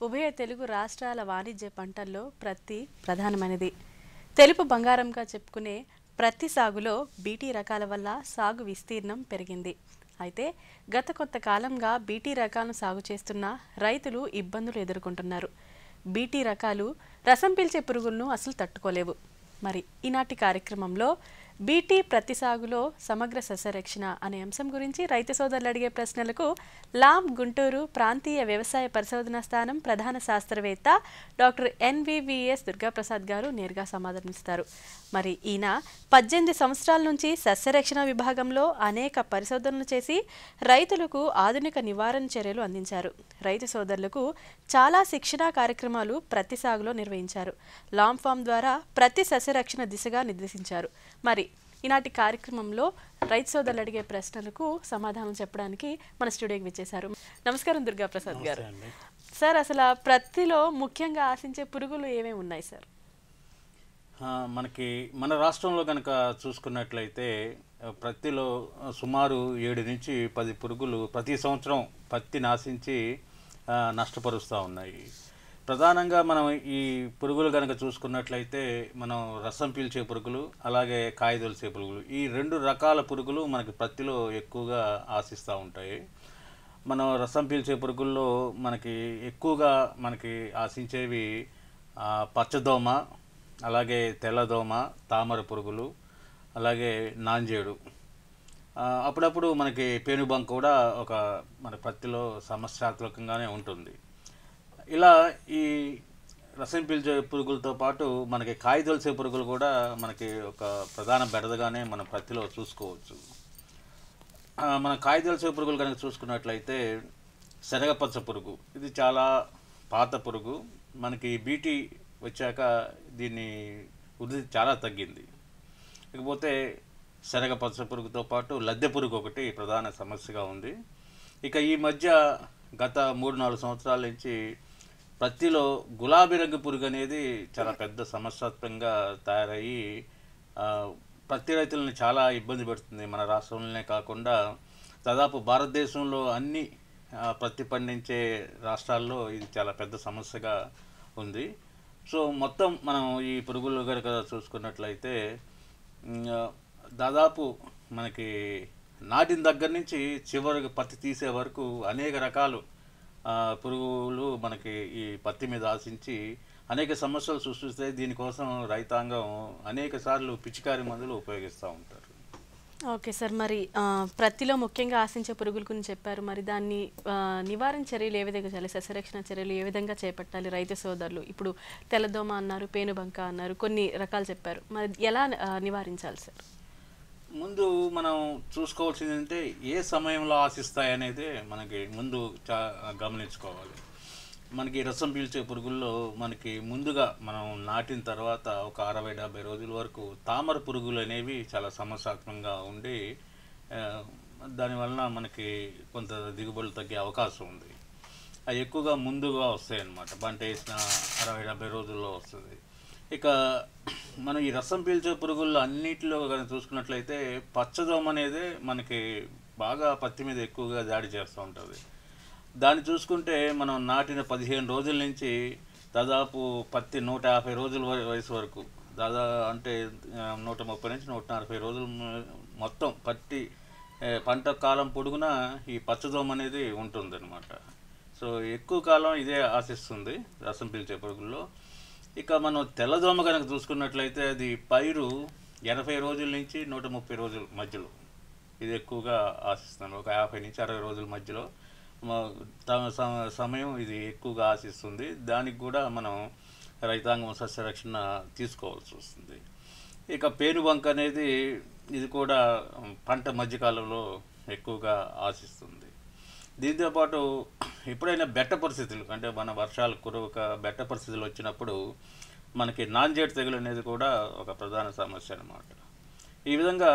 ఉభయ తెలుగు రాష్ట్రాల వాణిజ్య పంటల్లో ప్రత్తి ప్రధానమైనది తెలుపు బంగారంగా చెప్పుకునే ప్రత్తి సాగులో బీటీ రకాల వల్ల సాగు విస్తీర్ణం పెరిగింది అయితే గత కొంతకాలంగా బీటీ రకాలను సాగు చేస్తున్న రైతులు ఇబ్బందులు ఎదుర్కొంటున్నారు బీటీ రకాలు రసం పీల్చే పురుగులను అసలు తట్టుకోలేవు మరి ఈనాటి కార్యక్రమంలో బీటీ ప్రతి సాగులో సమగ్ర సస్యరక్షణ అనే అంశం గురించి రైతు సోదరులు అడిగే ప్రశ్నలకు లామ్ గుంటూరు ప్రాంతీయ వ్యవసాయ పరిశోధనా స్థానం ప్రధాన శాస్త్రవేత్త డాక్టర్ ఎన్వివిఎస్ దుర్గాప్రసాద్ గారు నేరుగా సమాధానమిస్తారు మరి ఈయన పద్దెనిమిది సంవత్సరాల నుంచి సస్యరక్షణ విభాగంలో అనేక పరిశోధనలు చేసి రైతులకు ఆధునిక నివారణ చర్యలు అందించారు రైతు సోదరులకు చాలా శిక్షణా కార్యక్రమాలు ప్రతి సాగులో నిర్వహించారు లాంగ్ ఫామ్ ద్వారా ప్రతి సస్యరక్షణ దిశగా నిర్దేశించారు మరి ఈనాటి కార్యక్రమంలో రైతు సోదరులు అడిగే ప్రశ్నలకు సమాధానం చెప్పడానికి మన స్టూడియోకి విచ్చేశారు నమస్కారం దుర్గా ప్రసాద్ గారు అండి. సార్ అసలు ఆ ప్రత్తిలో ముఖ్యంగా ఆశించే పురుగులు ఏమేమి ఉన్నాయి సార్ ఆ, మనకి మన రాష్ట్రంలో కనుక చూసుకున్నట్లయితే ఆ, ప్రత్తిలో ఆ, సుమారు ఏడు నుంచి పది పురుగులు ప్రతి సంవత్సరం పత్తి నాశించి ఆ, నష్టపరుస్తూ ఉన్నాయి ప్రధానంగా మనం ఈ పురుగులు కనుక చూసుకున్నట్లయితే మనం రసం పీల్చే పురుగులు అలాగే కాయదొలిసే పురుగులు ఈ రెండు రకాల పురుగులు మనకి ప్రత్తిలో ఎక్కువగా ఆశిస్తూ ఉంటాయి మనం రసం పీల్చే పురుగుల్లో మనకి ఎక్కువగా మనకి ఆశించేవి ఆ, పచ్చదోమ అలాగే తెల్లదోమ తామర పురుగులు అలాగే నాంజేడు ఆ, అప్పుడప్పుడు మనకి పేనుబంక కూడా ఒక మన పత్తిలో సమస్యాత్మకంగానే ఉంటుంది ఇలా ఈ రసం పీల్చే పురుగులతో పాటు మనకి కాయదొలిసే పురుగులు కూడా మనకి ఒక ప్రధాన బెడదగానే మన పత్తిలో చూసుకోవచ్చు ఆ, మన కాయదొలిసే పురుగులు కనుక చూసుకున్నట్లయితే శనగపచ్చ పురుగు ఇది చాలా పాత పురుగు మనకి బీటీ వచ్చాక దీన్ని వృద్ధి చాలా తగ్గింది ఇకపోతే శనగ పచ్చ పురుగుతో పాటు లద్దె పురుగు ఒకటి ప్రధాన సమస్యగా ఉంది ఇక ఈ మధ్య గత మూడు నాలుగు సంవత్సరాల నుంచి ప్రత్తిలో గులాబీ రంగు పురుగు అనేది చాలా పెద్ద సమస్యాత్మకంగా తయారయ్యి ఆ, పత్తి రైతులను చాలా ఇబ్బంది పెడుతుంది మన రాష్ట్రంలోనే కాకుండా దాదాపు భారతదేశంలో అన్ని ఆ, పత్తి పండించే రాష్ట్రాల్లో ఇది చాలా పెద్ద సమస్యగా ఉంది సో మొత్తం మనం ఈ పురుగులు కనుక చూసుకున్నట్లయితే ఉమ్, ఆ, దాదాపు మనకి నాటిన దగ్గర నుంచి చివరికి పత్తి తీసే వరకు అనేక రకాలు ఆ, పురుగులు మనకి ఈ పత్తి మీద ఆశించి అనేక సమస్యలు సృష్టిస్తాయి దీనికోసం రైతాంగం అనేక సార్లు పిచికారి మందులు ఉపయోగిస్తూ ఉంటారు ఓకే సార్ మరి ఆ, ప్రత్తిలో ముఖ్యంగా ఆశించే పురుగుల గురించి చెప్పారు మరి దాన్ని ఆ, నివారణ చర్యలు ఏ విధంగా చేయాలి సస్యరక్షణ చర్యలు ఏ విధంగా చేపట్టాలి రైతు సోదరులు ఇప్పుడు తెల్లదోమ అన్నారు పేనుబంక అన్నారు కొన్ని రకాలు చెప్పారు మరి ఎలా ఆ, నివారించాలి సార్ ముందు మనం చూసుకోవాల్సింది అంటే ఏ సమయంలో ఆశిస్తాయి అనేది మనకి ముందు చా గమనించుకోవాలి మనకి రసం పీల్చే పురుగుల్లో మనకి ముందుగా మనం నాటిన తర్వాత ఒక అరవై డెబ్బై రోజుల వరకు తామర పురుగులు అనేవి చాలా సమస్యాత్మకంగా ఉండి ఆ, దానివలన మనకి కొంత దిగుబడులు తగ్గే అవకాశం ఉంది అవి ఎక్కువగా ముందుగా వస్తాయి అన్నమాట పంట వేసిన అరవై డెబ్బై రోజుల్లో వస్తుంది ఇక మనం ఈ రసం పీల్చే పురుగుల్లో అన్నిటిలో కనుక చూసుకున్నట్లయితే పచ్చదోమ అనేది మనకి బాగా పత్తి మీద ఎక్కువగా దాడి చేస్తూ ఉంటుంది దాన్ని చూసుకుంటే మనం నాటిన పదిహేను రోజుల నుంచి దాదాపు పత్తి నూట యాభై రోజుల వయ- వయసు వరకు దాదా అంటే ఆ, నూట ముప్పై నుంచి నూట నలభై రోజులు మ- మొత్తం పత్తి ఏ, పంట కాలం పొడుగునా ఈ పచ్చదోమ అనేది ఉంటుందన్నమాట సో ఎక్కువ కాలం ఇదే ఆశిస్తుంది రసం పీల్చే పురుగుల్లో ఇక మనం తెల్లదోమ కనుక చూసుకున్నట్లయితే అది పైరు ఎనభై రోజుల నుంచి నూట ముప్పై రోజుల మధ్యలో ఇది ఎక్కువగా ఆశిస్తున్నాను ఒక యాభై నుంచి అరవై రోజుల మధ్యలో మ- తమ సమ- సమయం ఇది ఎక్కువగా ఆశిస్తుంది దానికి కూడా మనం రైతాంగం సస్యరక్షణ తీసుకోవాల్సి వస్తుంది ఇక పేనుబంక అనేది ఇది కూడా పంట మధ్యకాలంలో ఎక్కువగా ఆశిస్తుంది దీంతో పాటు ఎప్పుడైనా బెట్ట పరిస్థితులు అంటే మన వర్షాలు కురవక బెట్ట పరిస్థితులు వచ్చినప్పుడు మనకి నాంజేట్ తెగులు అనేది కూడా ఒక ప్రధాన సమస్య అన్నమాట ఈ విధంగా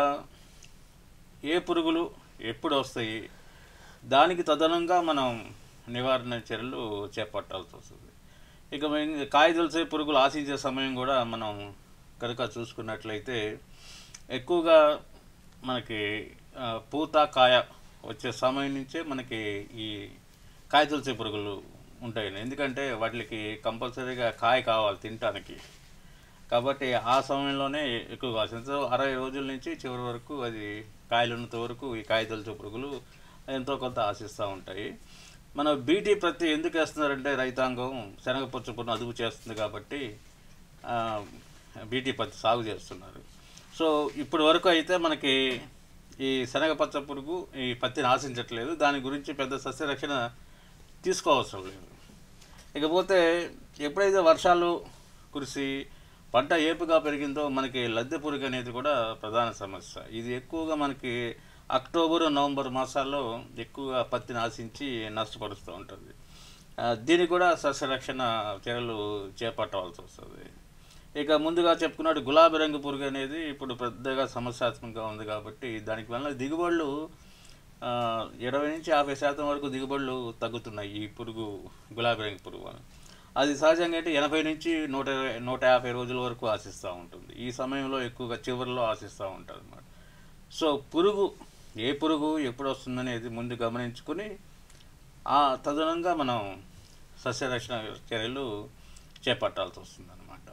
ఏ పురుగులు ఎప్పుడు వస్తాయి దానికి తదనంగా మనం నివారణ చర్యలు చేపట్టాల్సి వస్తుంది ఇక మెయిన్ కాయదొలిసే పురుగులు ఆశించే సమయం కూడా మనం కనుక చూసుకున్నట్లయితే ఎక్కువగా మనకి ఆ, పూత కాయ వచ్చే సమయం నుంచే మనకి ఈ కాయదొలిసే పురుగులు ఉంటాయి ఎందుకంటే వాటికి కంపల్సరీగా కాయ కావాలి తినటానికి కాబట్టి ఆ సమయంలోనే ఎక్కువగా వస్తుంది సో అరవై రోజుల నుంచి చివరి వరకు అది కాయలు ఉన్నంత వరకు ఈ కాయతొలుచు పురుగులు ఎంతో కొంత ఆశిస్తూ ఉంటాయి మన బీటీ ప్రతి ఎందుకు వేస్తున్నారంటే రైతాంగం శనగ పుచ్చపును అదుపు చేస్తుంది కాబట్టి ఆ, బీటీ పత్తి సాగు చేస్తున్నారు సో ఇప్పటి వరకు అయితే మనకి ఈ శనగ పచ్చ పురుగు ఈ పత్తిని ఆశించట్లేదు దాని గురించి పెద్ద సస్యరక్షణ తీసుకోవసరం లేదు ఇకపోతే ఎప్పుడైతే వర్షాలు కురిసి పంట ఏపుగా పెరిగిందో మనకి లద్దె పురుగు అనేది కూడా ప్రధాన సమస్య ఇది ఎక్కువగా మనకి అక్టోబర్ నవంబర్ మాసాల్లో ఎక్కువగా పత్తిని ఆశించి నష్టపరుస్తూ ఉంటుంది ఆ, దీనికి కూడా సస్యరక్షణ చర్యలు చేపట్టవలసి వస్తుంది ఇక ముందుగా చెప్పుకున్నట్టు గులాబీ రంగు పురుగు అనేది ఇప్పుడు పెద్దగా సమస్యాత్మకంగా ఉంది కాబట్టి దానికి వల్ల దిగుబడులు ఆ, ఇరవై నుంచి యాభై శాతం వరకు దిగుబడులు తగ్గుతున్నాయి ఈ పురుగు గులాబీ రంగు పురుగు వల్ల అది సహజంగా అంటే ఎనభై నుంచి నూట ఇరవై నూట యాభై రోజుల వరకు ఆశిస్తూ ఉంటుంది ఈ సమయంలో ఎక్కువగా చివరిలో ఆశిస్తూ ఉంటారు అన్నమాట సో పురుగు ఏ పురుగు ఎప్పుడు వస్తుందనేది ముందు గమనించుకుని ఆ తదనంగా మనం సస్యరక్షణ చర్యలు చేపట్టాల్సి వస్తుంది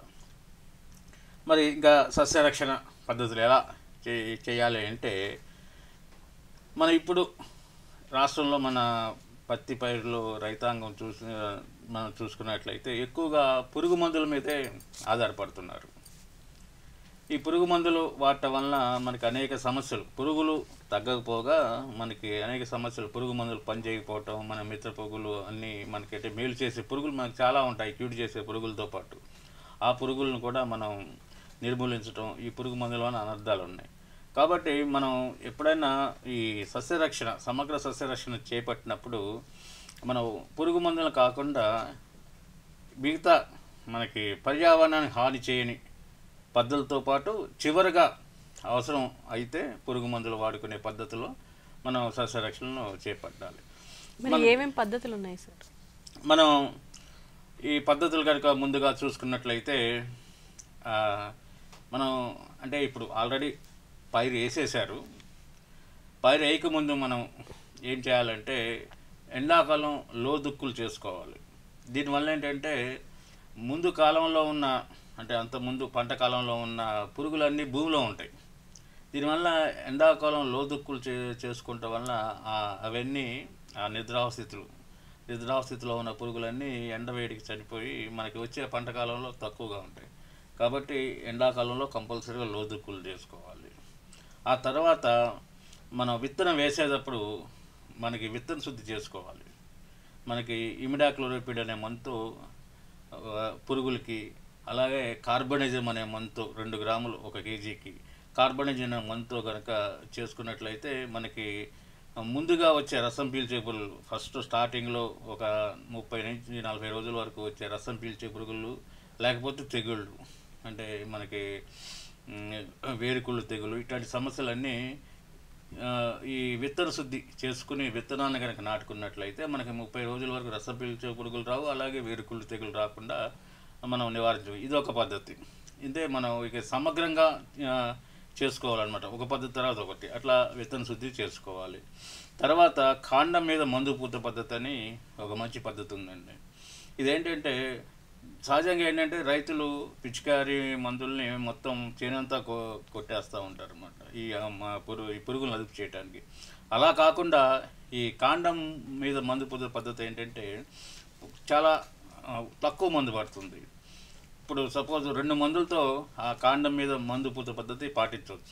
మరి ఇంకా సస్యరక్షణ పద్ధతులు ఎలా చే చేయాలి అంటే మన ఇప్పుడు రాష్ట్రంలో మన పత్తి పైరులో రైతాంగం చూసి మనం చూసుకున్నట్లయితే ఎక్కువగా పురుగు మందుల మీదే ఆధారపడుతున్నారు ఈ పురుగు మందులు వాడటం వలన మనకి అనేక సమస్యలు పురుగులు తగ్గకపోగా మనకి అనేక సమస్యలు పురుగు మందులు పనిచేయకపోవటం మన మిత్ర పురుగులు అన్నీ మనకి అంటే మేలు చేసే పురుగులు మనకు చాలా ఉంటాయి క్యూట్ చేసే పురుగులతో పాటు ఆ పురుగులను కూడా మనం నిర్మూలించడం ఈ పురుగు మందుల వలన అనర్థాలు ఉన్నాయి కాబట్టి మనం ఎప్పుడైనా ఈ సస్యరక్షణ సమగ్ర సస్యరక్షణ చేపట్టినప్పుడు మనం పురుగు మందులు కాకుండా మిగతా మనకి పర్యావరణానికి హాని చేయని పద్ధతులతో పాటు చివరిగా అవసరం అయితే పురుగు మందులు వాడుకునే పద్ధతిలో మనం సస్యరక్షణను చేపట్టాలి మరి ఏమేం పద్ధతులు ఉన్నాయి సార్ మనం ఈ పద్ధతులు కనుక ముందుగా చూసుకున్నట్లయితే ఆ, మనం అంటే ఇప్పుడు ఆల్రెడీ పైరు వేసేసారు పైరు వేయకముందు మనం ఏం చేయాలంటే ఎండాకాలం లోదుక్కులు చేసుకోవాలి దీనివల్ల ఏంటంటే ముందు కాలంలో ఉన్న అంటే అంత ముందు పంట కాలంలో ఉన్న పురుగులన్నీ భూమిలో ఉంటాయి దీనివల్ల ఎండాకాలం లోదుక్కులు చే చేసుకోవటం వల్ల ఆ- అవన్నీ ఆ నిద్రావస్థితులు నిద్రావస్థితిలో ఉన్న పురుగులన్నీ ఎండవేడికి చనిపోయి మనకి వచ్చే పంట కాలంలో తక్కువగా ఉంటాయి కాబట్టి ఎండాకాలంలో కంపల్సరీగా లోదుక్కులు చేసుకోవాలి ఆ తర్వాత మనం విత్తనం వేసేటప్పుడు మనకి విత్తన శుద్ధి చేసుకోవాలి మనకి ఇమిడాక్లోరోపిడ్ అనే మంతు ఆ, పురుగులకి అలాగే కార్బనిజం అనే మంతు రెండు గ్రాములు ఒక కేజీకి కార్బనిజం అనే మంతు కనుక చేసుకున్నట్లయితే మనకి ముందుగా వచ్చే రసం పీల్చే పురుగులు ఫస్ట్ స్టార్టింగ్లో ఒక ముప్పై నుంచి నలభై రోజుల వరకు వచ్చే రసం పీల్చే పురుగులు లేకపోతే తెగుళ్ళు అంటే మనకి మ్, వేరుకుళ్ళు తెగులు ఇట్లాంటి సమస్యలన్నీ ఆ, ఈ విత్తన శుద్ధి చేసుకుని విత్తనాన్ని కనుక నాటుకున్నట్లయితే మనకి ముప్పై రోజుల వరకు రసం పీల్చే పురుగులు రావు అలాగే వేరుకుళ్ళు తెగులు రాకుండా మనం నివారించు ఇది ఒక పద్ధతి ఇదే మనం ఇక సమగ్రంగా ఆ, చేసుకోవాలన్నమాట ఒక పద్ధతి తర్వాత ఒకటి అట్లా విత్తన శుద్ధి చేసుకోవాలి తర్వాత కాండం మీద మందు పూత పద్ధతి అని ఒక మంచి పద్ధతి ఉందండి ఇదేంటంటే సహజంగా ఏంటంటే రైతులు పిచికారి మందుల్ని మొత్తం చేనంతా కొ కొట్టేస్తూ ఉంటారు అనమాట ఈ ఆ, మా పురుగు ఈ పురుగులను అదుపు చేయడానికి అలా కాకుండా ఈ కాండం మీద మందు పొందే పద్ధతి ఏంటంటే చాలా ఆ, తక్కువ మందు పడుతుంది ఇప్పుడు సపోజ్ రెండు మందులతో ఆ కాండం మీద మందు పూత పద్ధతి పాటించవచ్చు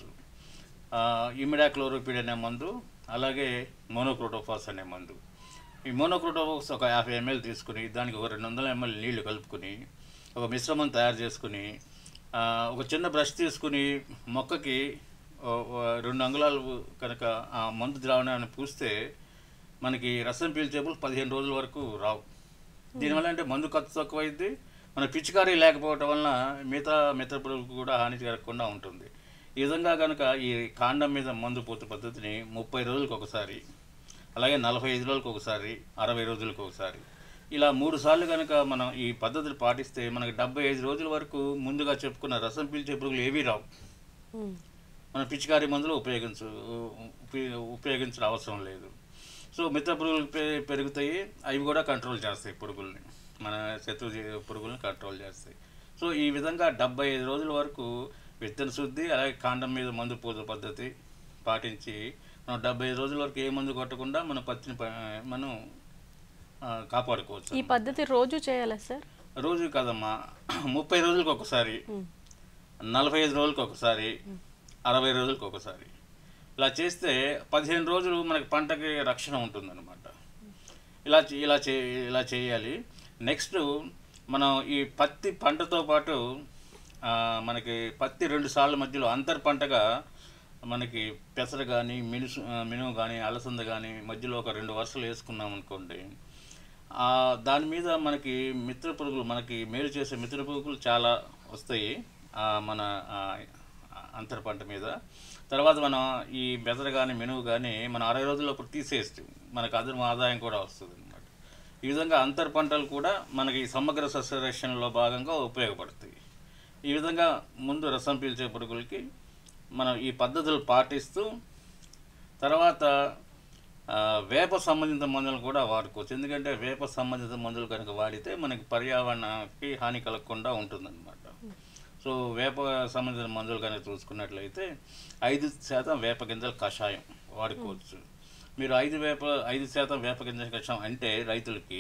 ఇమిడాక్లోరోపిడ్ అనే మందు అలాగే మోనోక్రోటోఫాస్ అనే మందు ఈ మోనోక్రోటోఫాస్ ఒక యాభై ఎంఎల్ తీసుకుని దానికి ఒక రెండు వందల ఎంఎల్ నీళ్లు కలుపుకొని ఒక మిశ్రమం తయారు చేసుకుని ఆ, ఒక చిన్న బ్రష్ తీసుకుని మొక్కకి ఓ- ఓ రెండు అంగుళాలు కనుక ఆ మందు ద్రావణాన్ని పూస్తే మనకి రసం పీల్చేపులు పదిహేను రోజుల వరకు రావు దీనివల్ల అంటే మందు ఖర్చు తక్కువైంది మన పిచికారీ లేకపోవటం వలన మిగతా మిత్ర పురుగులకు కూడా హాని జరగకుండా ఉంటుంది ఈ విధంగా కనుక ఈ కాండం మీద మందు పూత పద్ధతిని ముప్పై రోజులకు ఒకసారి అలాగే నలభై ఐదు రోజులకు ఒకసారి అరవై రోజులకు ఒకసారి ఇలా మూడు సార్లు కనుక మనం ఈ పద్ధతులు పాటిస్తే మనకి డెబ్బై ఐదు రోజుల వరకు ముందుగా చెప్పుకున్న రసం పీల్చే పురుగులు ఏవీ రావు ఉమ్. మన పిచికారీ మందులు ఉపయోగించు ఉపయోగించడం అవసరం లేదు సో మిత్ర పురుగులు పె- పెరుగుతాయి అవి కూడా కంట్రోల్ చేస్తాయి పురుగుల్ని మన శత్రు జీ- పురుగుల్ని కంట్రోల్ చేస్తాయి సో ఈ విధంగా డెబ్బై ఐదు రోజుల వరకు విత్తన శుద్ధి అలాగే కాండం మీద మందు పూజ పద్ధతి పాటించి మనం డెబ్బై ఐదు రోజుల వరకు ఏ మందు కొట్టకుండా మన పత్తిని ప- మనం ఆ, కాపాడుకోవచ్చు ఈ పద్ధతి రోజు చేయాలా సార్ రోజు కదమ్మా ముప్పై రోజులకు ఒకసారి నలభై ఐదు రోజులకు ఒకసారి అరవై రోజులకు ఒకసారి ఇలా చేస్తే పదిహేను రోజులు మనకి పంటకి రక్షణ ఉంటుందన్నమాట ఇలా చే- ఇలా చే ఇలా చేయాలి నెక్స్ట్ మనం ఈ పత్తి పంటతో పాటు ఆ, మనకి పత్తి రెండు సార్ల మధ్యలో అంతర్ పంటగా మనకి పెసర కానీ మినుసు ఆ, మినుము కానీ అలసంద కానీ మధ్యలో ఒక రెండు వరుసలు వేసుకున్నాం అనుకోండి ఆ, దాని మీద మనకి మిత్ర పురుగులు మనకి మేలు చేసే మిత్ర పురుగులు చాలా వస్తాయి ఆ, మన ఆ, అంతర పంట మీద తర్వాత మనం ఈ బెదర కానీ మినువు కానీ మనం అరవై రోజులప్పుడు తీసేస్తూ మనకు అదనపు ఆదాయం కూడా వస్తుంది అనమాట ఈ విధంగా అంతర పంటలు కూడా మనకి సమగ్ర సస్యరక్షణలో భాగంగా ఉపయోగపడతాయి ఈ విధంగా ముందు రసం పీల్చే పురుగులకి మనం ఈ పద్ధతులు పాటిస్తూ తర్వాత ఆ, వేప సంబంధిత మందులు కూడా వాడుకోవచ్చు ఎందుకంటే వేప సంబంధిత మందులు కనుక వాడితే మనకి పర్యావరణానికి హాని కలగకుండా ఉంటుందన్నమాట సో వేప సంబంధిత మందులు కనుక చూసుకున్నట్లయితే ఐదు శాతం వేప గింజల కషాయం వాడుకోవచ్చు మీరు ఐదు వేప ఐదు శాతం వేప గింజల కషాయం అంటే రైతులకి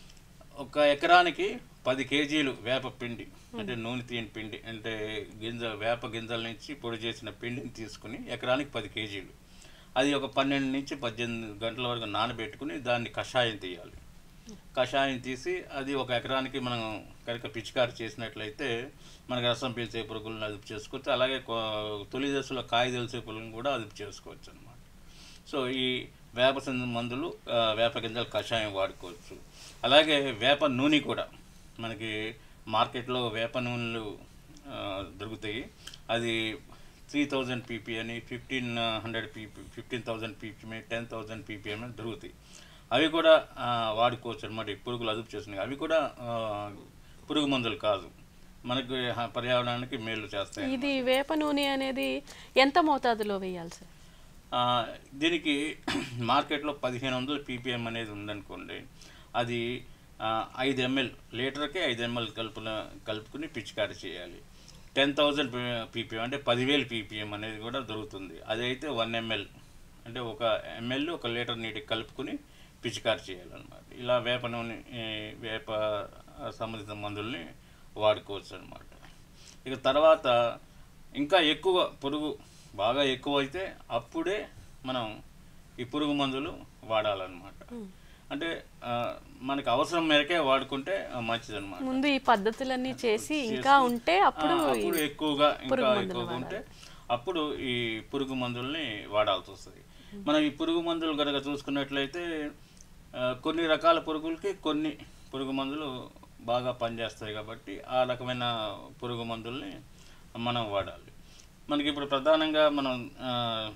ఒక ఎకరానికి పది కేజీలు వేప పిండి అంటే నూనె తీయని పిండి అంటే గింజ వేప గింజల నుంచి పొడి చేసిన పిండిని తీసుకుని ఎకరానికి పది కేజీలు అది ఒక పన్నెండు నుంచి పద్దెనిమిది గంటల వరకు నానబెట్టుకుని దాన్ని కషాయం తీయాలి కషాయం తీసి అది ఒక ఎకరానికి మనం కనుక పిచికారి చేసినట్లయితే మనకి రసం పీల్చే పురుగులను అదుపు చేసుకోవచ్చు అలాగే కో- తొలి దశలో కాయ తెలిసే పురుగులను కూడా అదుపు చేసుకోవచ్చు అనమాట సో ఈ వేప సంద మందులు ఆ, వేప గింజల కషాయం వాడుకోవచ్చు అలాగే వేప నూనె కూడా మనకి మార్కెట్లో వేప నూనెలు ఆ, దొరుకుతాయి అది three thousand P P fifteen hundred P fifteen thousand PPM ten thousand PPM అని దొరుకుతాయి అవి కూడా ఆ, వాడుకోవచ్చు అనమాట ఈ పురుగులు అదుపు చేస్తున్నాయి అవి కూడా ఆ, పురుగు మందులు కాదు మనకి హ- పర్యావరణానికి మేలు చేస్తాయి ఇది వేప నూనె అనేది ఎంత మోతాదులో వేయాలి సార్ ఆ, దీనికి మార్కెట్లో పదిహేను వందల పీపీఎం అనేది ఉందనుకోండి అది ఆ, ఐదు ఎంఎల్ లీటర్కి ఐదు ఎంఎల్ కలుపున కలుపుకుని పిచికారి చేయాలి టెన్ థౌజండ్ పీపీఎం అంటే పదివేలు పీపీఎం అనేది కూడా దొరుకుతుంది అదైతే వన్ ఎంఎల్ అంటే ఒక ఎంఎల్ ఒక లీటర్ నీటికి కలుపుకుని పిచికారి చేయాలన్నమాట ఇలా వేప నూనె ఈ వేప సంబంధిత మందుల్ని వాడుకోవచ్చు అనమాట ఇక తర్వాత ఇంకా ఎక్కువ పురుగు బాగా ఎక్కువ అయితే అప్పుడే మనం ఈ పురుగు మందులు వాడాలన్నమాట అంటే ఆ, మనకి అవసరం మేరకే వాడుకుంటే మంచిది అనమాట ముందు ఈ పద్ధతులన్నీ చేసి ఇంకా ఉంటే అప్పుడు అప్పుడు ఎక్కువగా ఇంకా పురుగు మందులు ఎక్కువగా ఉంటే అప్పుడు ఈ పురుగు మందుల్ని వాడాల్సి వస్తుంది మనం ఈ పురుగు మందులు కనుక చూసుకున్నట్లయితే ఆ, కొన్ని రకాల పురుగులకి కొన్ని పురుగు మందులు బాగా పనిచేస్తాయి కాబట్టి ఆ రకమైన పురుగు మందుల్ని మనం వాడాలి మనకి ఇప్పుడు ప్రధానంగా మనం ఆ,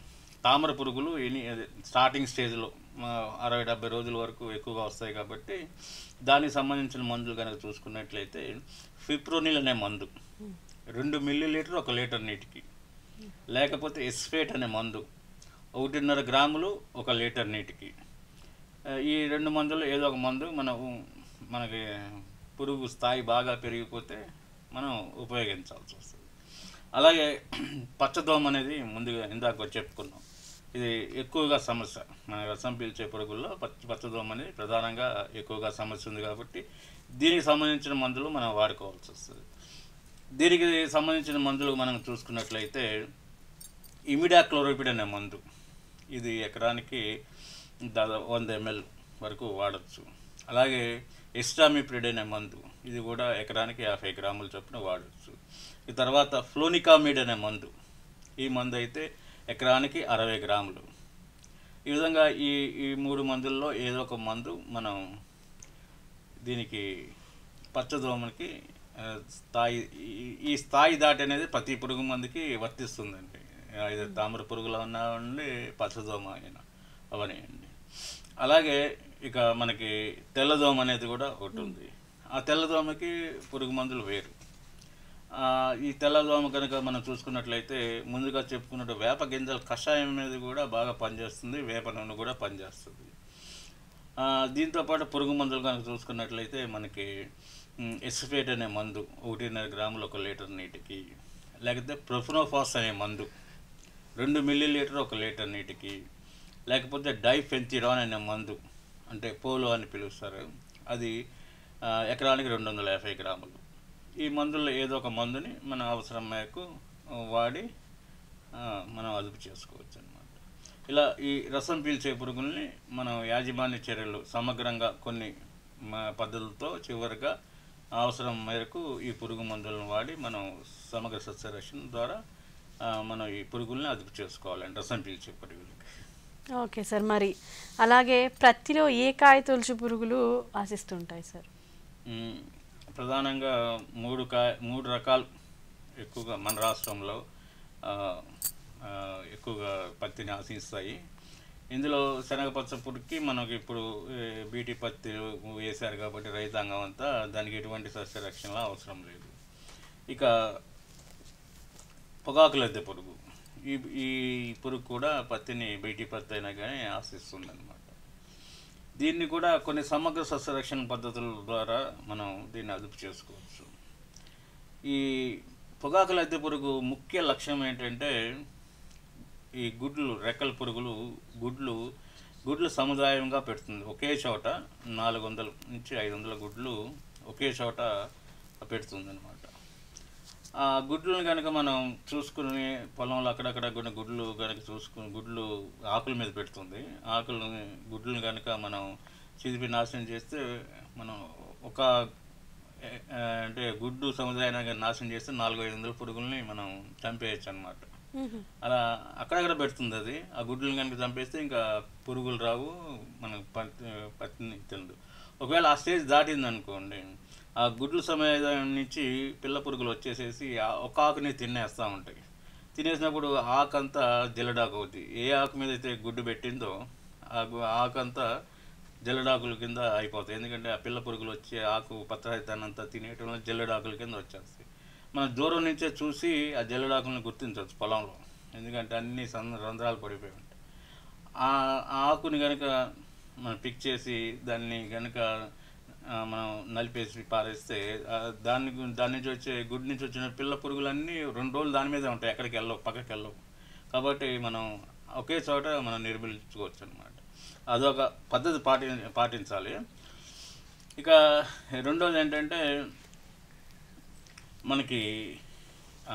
తామర పురుగులు ఎని అదే స్టార్టింగ్ స్టేజ్లో అరవై డెబ్బై రోజుల వరకు ఎక్కువగా వస్తాయి కాబట్టి దానికి సంబంధించిన మందులు కనుక చూసుకున్నట్లయితే ఫిప్రోనిల్ అనే మందు రెండు మిల్లీ లీటర్ ఒక లీటర్ నీటికి లేకపోతే ఎస్ఫేట్ అనే మందు ఒకటిన్నర గ్రాములు ఒక లీటర్ నీటికి ఆ, ఈ రెండు మందులు ఏదో ఒక మందు మనం మనకి పురుగు స్థాయి బాగా పెరిగిపోతే మనం ఉపయోగించాల్సి వస్తుంది అలాగే పచ్చదోమ అనేది ముందుగా ఇందాక చెప్పుకున్నాం ఇది ఎక్కువగా సమస్య మన రసం పీల్చే పురుగుల్లో పచ్చ పచ్చదోమ అనేది ప్రధానంగా ఎక్కువగా సమస్య ఉంది కాబట్టి దీనికి సంబంధించిన మందులు మనం వాడుకోవాల్సి వస్తుంది దీనికి సంబంధించిన మందులు మనం చూసుకున్నట్లయితే ఇమిడాక్లోరోపిడ్ అనే మందు ఇది ఎకరానికి దాదాపు వంద ఎంఎల్ వరకు వాడచ్చు అలాగే ఎస్టామిప్రిడ్ అనే మందు ఇది కూడా ఎకరానికి యాభై గ్రాముల చొప్పున వాడచ్చు ఈ తర్వాత ఫ్లోనికామిడ్ అనే మందు ఈ మందు అయితే ఎకరానికి అరవై గ్రాములు ఈ విధంగా ఈ ఈ మూడు మందుల్లో ఏదో ఒక మందు మనం దీనికి పచ్చదోమకి ఆ, స్థాయి ఈ- ఈ స్థాయి దాటి అనేది ప్రతి పురుగు మందుకి వర్తిస్తుందండి ఆ, ఇది తామర పురుగులు ఉన్నాయండి పచ్చదోమ అయినా అవనివ్వండి అలాగే ఇక మనకి తెల్లదోమ అనేది కూడా ఒకటి ఉంది ఆ తెల్లదోమకి పురుగు మందులు వేరు ఆ, ఈ తెల్లదోమ కనుక మనం చూసుకున్నట్లయితే ముందుగా చెప్పుకున్నట్టు వేప గింజల కషాయం మీద కూడా బాగా పనిచేస్తుంది వేప నూనె కూడా పనిచేస్తుంది ఆ, దీంతో పాటు పురుగు మందులు కనుక చూసుకున్నట్లయితే మనకి ఎస్ఫేట్ అనే మందు ఒకటిన్నర గ్రాములు ఒక లీటర్ నీటికి లేకపోతే ప్రొఫినోఫాస్ అనే మందు రెండు మిల్లీ లీటర్ ఒక లీటర్ నీటికి లేకపోతే డైఫెన్తిరాన్ అనే మందు అంటే పోలో అని పిలుస్తారు అది ఆ, ఎకరానికి రెండు వందల యాభై గ్రాములు ఈ మందుల్లో ఏదో ఒక మందుని మన అవసరం మేరకు ఆ, వాడి ఆ, మనం అదుపు చేసుకోవచ్చు అనమాట ఇలా ఈ రసం పీల్చే పురుగుల్ని మనం యాజమాన్య చర్యలు సమగ్రంగా కొన్ని మ- పద్ధతులతో చివరిగా అవసరం మేరకు ఈ పురుగు మందులను వాడి మనం సమగ్ర సస్యరక్షణ ద్వారా ఆ, మనం ఈ పురుగుల్ని అదుపు చేసుకోవాలండి రసం పీల్చే పురుగులకి ఓకే సార్ మరి అలాగే ప్రత్తిలో ఏ కాయ తొలుచు పురుగులు ఆశిస్తుంటాయి సార్ మ్, ప్రధానంగా మూడు కాయ మూడు రకాలు ఎక్కువగా మన రాష్ట్రంలో ఆ, ఆ, ఎక్కువగా పత్తిని ఆశిస్తాయి ఇందులో శనగపచ్చ పురుగుకి మనకి ఇప్పుడు ఏ, బీటీ పత్తి వేశారు కాబట్టి రైతాంగం అంతా దానికి ఎటువంటి సస్యరక్షణ అవసరం లేదు ఇక పొగాకు లద్దె పురుగు ఈ ఈ పురుగు కూడా పత్తిని బీటీ పత్తి అయినా కానీ ఆశిస్తుంది అనమాట దీన్ని కూడా కొన్ని సమగ్ర సస్యరక్షణ పద్ధతుల ద్వారా మనం దీన్ని అదుపు చేసుకోవచ్చు ఈ పొగాకు లద్దె పురుగు ముఖ్య లక్ష్యం ఏంటంటే ఈ గుడ్లు రెక్కల పురుగులు గుడ్లు గుడ్లు సముదాయంగా పెడుతుంది ఒకే చోట నాలుగు వందల నుంచి ఐదు వందల గుడ్లు ఒకే చోట పెడుతుంది అనమాట ఆ గుడ్లను కనుక మనం చూసుకుని పొలంలో అక్కడక్కడ కొన్ని గుడ్లు కనుక చూసుకుని గుడ్లు ఆకుల మీద పెడుతుంది ఆకులని గుడ్లను కనుక మనం చిదిపి నాశనం చేస్తే మనం ఒక ఏ, ఆ, అంటే గుడ్డు సముదాయాన్ని నాశనం చేస్తే నాలుగు ఐదు వందల పురుగుల్ని మనం చంపేయచ్చు అనమాట అలా అక్కడక్కడ పెడుతుంది అది ఆ గుడ్లను కనుక చంపేస్తే ఇంకా పురుగులు రావు మనకు పత్తి పత్తిని తినదు ఒకవేళ ఆ స్టేజ్ దాటింది అనుకోండి ఆ గుడ్ల సమయం నుంచి పిల్ల పురుగులు వచ్చేసేసి ఆ ఒక ఆకుని తినేస్తూ ఉంటాయి తినేసినప్పుడు ఆకంతా జల్లడాకు అవుద్ది ఏ ఆకు మీద అయితే గుడ్డు పెట్టిందో ఆ గు- ఆకంతా జల్లడాకుల కింద అయిపోతాయి ఎందుకంటే ఆ పిల్ల పురుగులు వచ్చి ఆకు పత్రహితాన్నంతా తినేయటం వల్ల జల్లడాకుల కింద వచ్చేస్తాయి మనం దూరం నుంచే చూసి ఆ జల్లడాకులను గుర్తించవచ్చు పొలంలో ఎందుకంటే అన్ని సంద రంధ్రాలు పడిపోయి ఉంటాయి ఆ ఆ ఆకుని కనుక మనం పిక్ చేసి దాన్ని కనుక మనం నలిపేసి పారేస్తే ఆ దాన్ని గు- దాని నుంచి వచ్చే గుడ్ నుంచి వచ్చిన పిల్ల పురుగులన్నీ రెండు రోజులు దాని మీదే ఉంటాయి ఎక్కడికి వెళ్ళవు పక్కకి వెళ్ళవు కాబట్టి మనం ఒకే చోట మనం నిర్మూలించుకోవచ్చు అనమాట అదొక పద్ధతి పాటి పాటించాలి ఇక రెండోది ఏంటంటే మనకి ఆ,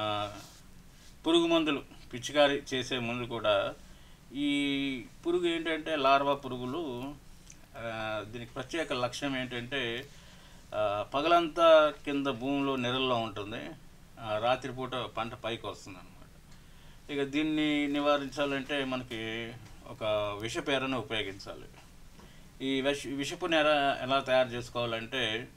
పురుగు మందులు పిచికారి చేసే ముందు కూడా ఈ పురుగు ఏంటంటే లార్వా పురుగులు ఆ, దీనికి ప్రత్యేక లక్ష్యం ఏంటంటే ఆ, పగలంతా కింద భూమిలో నెరల్లో ఉంటుంది ఆ, రాత్రిపూట పంట పైకి వస్తుంది అనమాట ఇక దీన్ని నివారించాలంటే మనకి ఒక విషపేరను ఉపయోగించాలి ఈ విష విషపు నెర ఎలా తయారు చేసుకోవాలంటే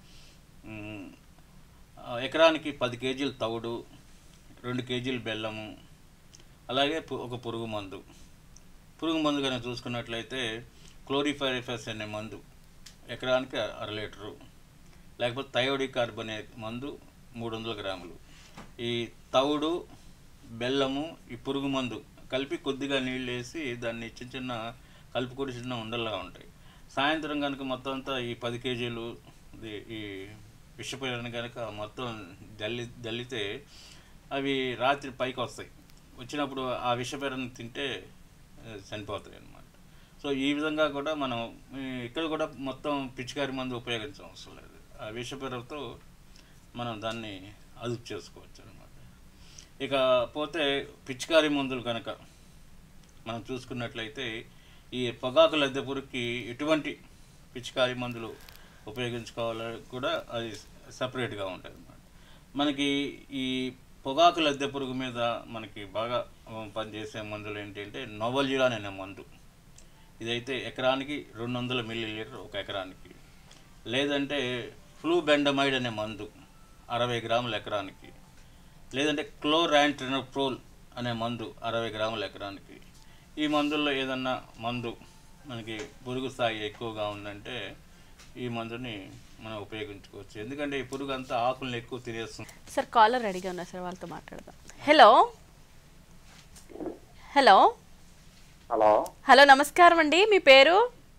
మ్, ఆ, ఎకరానికి పది కేజీలు తవుడు రెండు కేజీలు బెల్లము అలాగే పు- ఒక పురుగు మందు పురుగు మందు కనుక చూసుకున్నట్లయితే క్లోరిఫైరిఫస్ అనే మందు ఎకరానికి అర లీటరు లేకపోతే థయోడి కార్బనే మందు మూడు వందల గ్రాములు ఈ తవుడు బెల్లము ఈ పురుగు మందు కలిపి కొద్దిగా నీళ్ళు వేసి దాన్ని చిన్న చిన్న కలుపుకొని చిన్న ఉండలుగా ఉంటాయి సాయంత్రం కనుక మొత్తం అంతా ఈ పది కేజీలు ఇది- ఈ విషపేరని కనుక మొత్తం జల్లి జల్లితే అవి రాత్రి పైకి వస్తాయి వచ్చినప్పుడు ఆ విషపేరని తింటే ఆ, చనిపోతాయి అన్నమాట సో ఈ విధంగా కూడా మనం ఈ, ఇక్కడ కూడా మొత్తం పిచికారి మందు ఉపయోగించడం అవసరం లేదు ఆ విషపేరతో మనం దాన్ని అదుపు చేసుకోవచ్చు అనమాట ఇక పోతే పిచికారి మందులు కనుక మనం చూసుకున్నట్లయితే ఈ పొగాకు లద్దె పురుగుకి ఎటువంటి పిచికారి మందులు ఉపయోగించుకోవాలో కూడా అది సపరేట్గా ఉంటుంది అన్నమాట మనకి ఈ పొగాకు లద్దె పురుగు మీద మనకి బాగా ఆ, పనిచేసే మందులు ఏంటంటే నోవల్జిలాన్ అనే మందు ఇదైతే ఎకరానికి రెండు వందల మిల్లీ లీటర్ ఒక ఎకరానికి లేదంటే ఫ్లూబెండమైడ్ అనే మందు అరవై గ్రాముల ఎకరానికి లేదంటే క్లోరాంట్రినోప్రోల్ అనే మందు అరవై గ్రాముల ఎకరానికి ఈ మందుల్లో ఏదన్నా మందు మనకి పురుగు స్థాయి ఎక్కువగా ఉందంటే ఈ మందుని మనం ఉపయోగించుకోవచ్చు ఎందుకంటే ఈ పురుగు అంతా ఆకులను ఎక్కువ తినేస్తుంది సార్ కాలర్ రెడీగా ఉన్నారు సార్ వాళ్ళతో మాట్లాడదాం హలో హలో హలో హలో నమస్కారం అండి మీ పేరు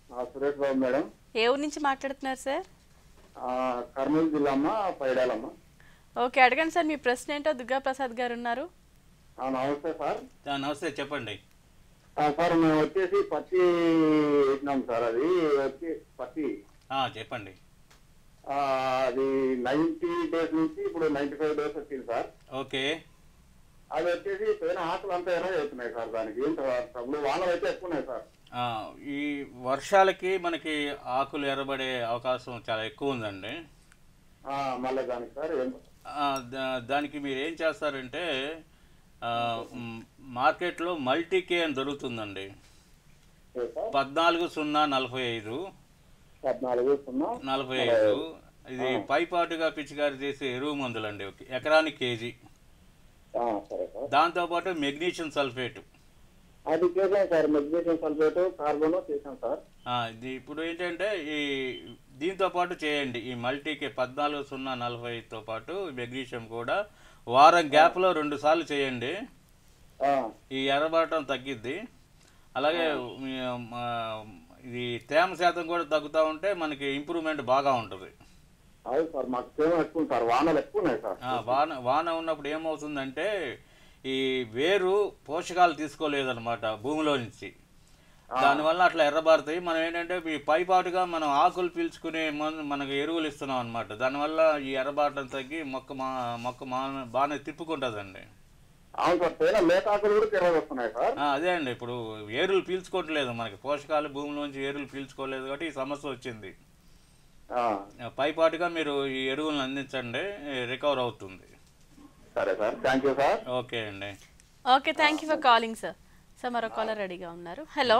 ఆ, సురేష్ బాబు మేడం ఏ ఊరు నుంచి మాట్లాడుతున్నారు సార్ ఆ, కర్నూలు జిల్లా అమ్మ పైడాలమ్మ ఓకే అడగండి సార్ మీ ప్రశ్న ఏంటో దుర్గా ప్రసాద్ గారు ఉన్నారు ఆ, నమస్తే సార్ ఆ, నమస్తే చెప్పండి ఆ, సార్ మేము వచ్చేసి పత్తి వేసినాం సార్ అది వచ్చి పత్తి ఆ, చెప్పండి ఆ, అది నైన్టీ డేస్ నుంచి ఇప్పుడు నైన్టీ ఫైవ్ డేస్ వచ్చింది సార్ ఓకే అది వచ్చేసి పైన ఆకులు అంతా ఎర్ర అవుతున్నాయి సార్ దానికి ఏం ట్రబుల్ వానలు అయితే ఎక్కువ ఉన్నాయి సార్ ఆ, ఈ వర్షాలకి మనకి ఆకులు ఎర్రబడే అవకాశం చాలా ఎక్కువ ఉందండి ఆ, మళ్ళీ దానికి సార్ ఏం ఆ, దా- దానికి మీరు ఏం చేస్తారంటే ఆ, మ్, మార్కెట్లో మల్టీకే అని దొరుకుతుందండి లేదు సార్ పద్నాలుగు సున్నా నలభై ఐదు పద్నాలుగు సున్నా నలభై ఐదు ఇది పైపాటుగా పిచికారి చేసే ఎరువు మందులండి ఒక ఎకరానికి కేజీ ఆ, సరే సార్ దాంతోపాటు మెగ్నీషియం సల్ఫేట్ అది చేసాం సార్ మెగ్నీషియం సల్ఫేట్ కార్బన్ చేసాం సార్ ఆ, ఇది ఇప్పుడు ఏంటంటే ఈ దీంతో పాటు చేయండి ఈ మల్టీకి పద్నాలుగు సున్నా నలభైతో పాటు మెగ్నీషియం కూడా వారం గ్యాప్లో రెండు సార్లు చేయండి ఆ, ఈ ఎర్రబాటం తగ్గిద్ది అలాగే మీ, ఆ, ఇది తేమ శాతం కూడా తగ్గుతూ ఉంటే మనకి ఇంప్రూవ్మెంట్ బాగా ఉంటుంది అవును సార్ మాకు తేమ ఎక్కువ ఉంది సార్ వానలు ఎక్కువ ఉన్నాయి సార్ ఆ, వాన వాన ఉన్నప్పుడు ఏమవుతుందంటే ఈ వేరు పోషకాలు తీసుకోలేదన్నమాట భూమిలో నుంచి దానివల్ల అట్లా ఎర్రబారుతాయి మనం ఏంటంటే ఈ పైపాటుగా మనం ఆకులు పీల్చుకునే మన మనకు ఎరువులు ఇస్తున్నాం అనమాట దానివల్ల ఈ ఎర్రబాటం తగ్గి మొక్క మా మొక్క మా బాగానే తిప్పుకుంటుందండి అవును సార్ తేన మేకాకులు కూడా తెర వస్తున్నాయి సార్ ఆ, అదే అండి ఇప్పుడు ఏరులు పీల్చుకోవట్లేదు మనకి పోషకాలు భూమిలోంచి ఏరులు పీల్చుకోలేదు కాబట్టి ఈ సమస్య వచ్చింది ఆ, ఆ, పైపాటుగా మీరు ఈ ఎరువులను అందించండి రికవర్ అవుతుంది సరే sir thank you sir okay అండి okay thank you for calling sir sir మరో కాలర్ రెడీగా ఉన్నారు హలో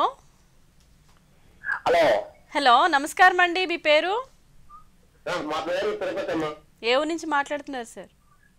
హలో హలో నమస్కారం అండి మీ పేరు మా పేరు తిరుపతి అమ్మ ఏ ఊరు నుంచి మాట్లాడుతున్నారు సార్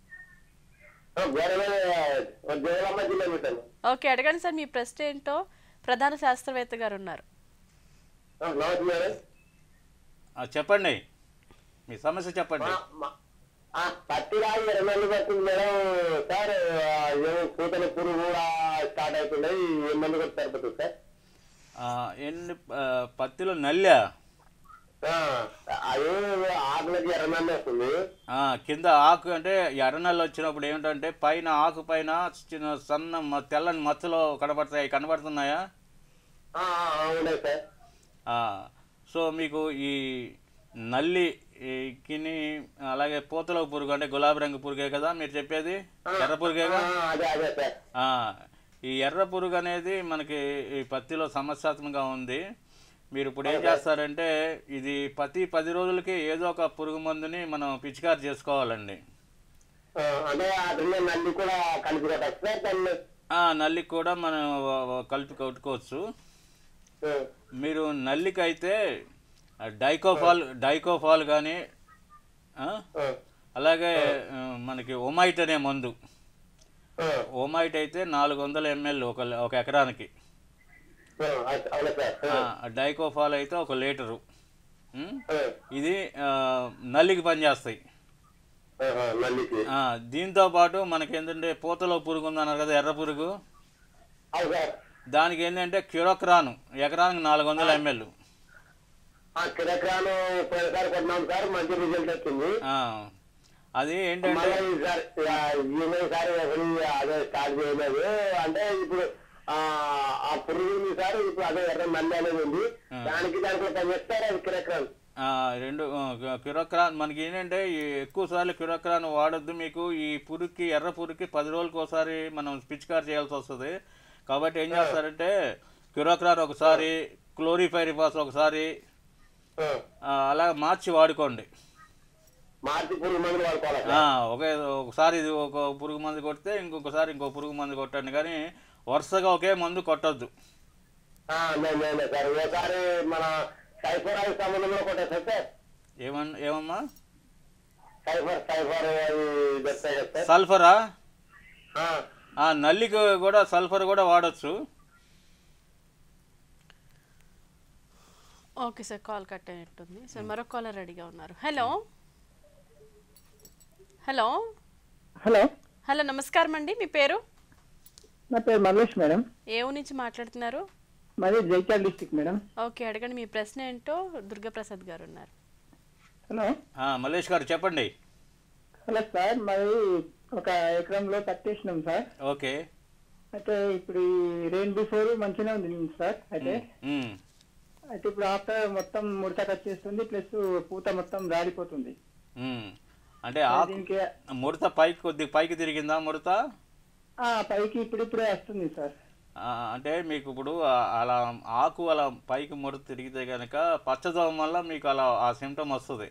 జగలమ్మ జిల్లా పెట్టాను ఓకే అడగండి సార్ మీ ప్రశ్న ఏంటో ప్రధాన శాస్త్రవేత్త గారు ఉన్నారు నమస్తే మేడం ఆ, చెప్పండి మీ సమస్య చెప్పండి పత్తి రాయి ఇరవై నెలలు పట్టింది మేడం సార్ ఆ, ఏమో పూతల పురుగు కూడా స్టార్ట్ అవుతున్నాయి ఏ మంది కూడా సరిపోతుంది సార్ ఆ, ఎన్ని ఆ, పత్తిలో నల్లా ఆ, అదే ఆకులకి ఎర్రనల్లి వస్తుంది ఆ, కింద ఆకు అంటే ఎర్రనల్లు వచ్చినప్పుడు ఏమిటంటే పైన ఆకు పైన చిన్న సన్న మ- తెల్లని మచ్చలు కనబడతాయి కనబడుతున్నాయా ఆ, ఆ, ఉన్నాయి సార్ ఆ, సో మీకు ఈ నల్లి ఈ కిని అలాగే పూతల పురుగు అంటే గులాబీ రంగు పురుగే కదా మీరు చెప్పేది ఎర్ర పురుగేగా ఆ, అదే అదే సార్ ఆ, ఈ ఎర్ర పురుగు అనేది మనకి ఈ పత్తిలో సమస్యాత్మకంగా ఉంది మీరు ఇప్పుడు ఏం చేస్తారంటే ఇది ప్రతి పది రోజులకి ఏదో ఒక పురుగు మందుని మనం పిచికారి చేసుకోవాలండి ఆ, అంటే అట్లనే నల్లి కూడా కలిపి కొట్టచ్చు సార్ దాన్ని ఆ, నల్లికి కూడా మనం వ- వ- కలిపి కొట్టుకోవచ్చు ఆ, మీరు నల్లికి అయితే డైకోఫాల్ డైకోఫాల్ కానీ ఆ, అలాగే ఆ, మనకి ఒమైట్ అనే మందు ఆ, ఒమైట్ అయితే నాలుగు వందల ఎంఎల్ ఒక ఒక ఎకరానికి ఆ, అవునా సార్ ఆ, ఆ, డైకోఫాల్ అయితే ఒక లీటరు ఉం? ఆ, ఇది ఆ, నల్లికి పనిచేస్తాయి ఆ, ఆ, నల్లికి ఆ, దీంతో పాటు మనకి ఏంటంటే పూతలో పురుగు ఉందన్నారు కదా ఎర్ర పురుగు అవును సార్ దానికి ఏంటంటే క్యూరోక్రాను ఎకరానికి నాలుగు వందల ఎంఎల్ ఆ కిరకాను పోయినసారి కొట్టినాం సార్ మంచి రిజల్ట్ వచ్చింది అది ఏంటంటే మళ్ళీ ఈసారి ఆ, ఈసారి అసలు అదే స్టార్ట్ చేయలేదు అంటే ఇప్పుడు ఆ ఆ పురుగు సార్ ఇప్పుడు అదే ఎర్ర నల్లి అనేది ఉంది దానికి దానికి ఒక చెప్తారు అది కిరకాన్ ఆ, రెండు క్యూరోక్రాన్ మనకి ఏంటంటే ఈ ఎక్కువ సార్లు క్యూరోక్రాన్ వాడొద్దు మీకు ఈ పురుగుకి ఎర్ర పురుగుకి పది రోజులకు ఒకసారి మనం పిచికారి చేయాల్సి వస్తుంది కాబట్టి ఏం చేస్తారంటే క్యూరోక్రాన్ ఒకసారి క్లోరిఫైరిఫాస్ ఒకసారి ఆ, అలా మార్చి వాడుకోండి మార్చి పురుగు మందులు వాడుకోవాలి సార్. ఆ, ఒకే ఒకసారి ఇది ఒక పురుగు మందు కొడితే ఇంకొకసారి ఇంకో పురుగు మందు కొట్టండి కానీ వరుసగా ఒకే మందు కొట్టొద్దు ఆ, నే- నేనే సార్ ఒకసారి మన సైఫర్ సంబంధంలో కొట్టేస్తారు సార్ ఏమన్ ఏమమ్మా సైఫర్ సైఫర్ అది చెప్తాయి కదా సార్ సల్ఫరా ఆ, ఆ, నల్లికి కూడా సల్ఫర్ కూడా వాడచ్చు ఓకే సార్ కాల్ కట్ అయినట్టుంది సార్ మరో కాలర్ రెడీగా ఉన్నారు హలో హలో హలో హలో నమస్కారం అండి మీ పేరు నా పేరు మల్లేష్ మేడం ఏ ఊరు నుంచి మాట్లాడుతున్నారు మాది జైత్యాల డిస్టిక్ మేడం ఓకే అడగండి మీ ప్రశ్న ఏంటో దుర్గాప్రసాద్ గారు ఉన్నారు హలో ఆ, మల్లేష్ గారు చెప్పండి హలో సార్ మాది ఒక ఎకరంలో పట్టేసినాం సార్ ఓకే అయితే ఇప్పుడు ఈ రెయిన్ బిఫోర్ మంచిగానే ఉంది సార్ అయితే ఉమ్, అయితే ఇప్పుడు ఆఫ్టర్ మొత్తం ముడత వచ్చేస్తుంది ప్లస్ పూత మొత్తం రాలిపోతుంది ఉమ్. అంటే మరి ఆకు దీనికి ముడత పైకి కొద్దిగా పైకి తిరిగిందా ముడత ఆ, పైకి ఇప్పుడు ఇప్పుడే వస్తుంది సార్ ఆ, అంటే మీకు ఇప్పుడు ఆ- అలా ఆకు అలా పైకి ముడత తిరిగితే కనుక పచ్చదోమ వల్ల మీకు అలా ఆ సిమ్టమ్ వస్తుంది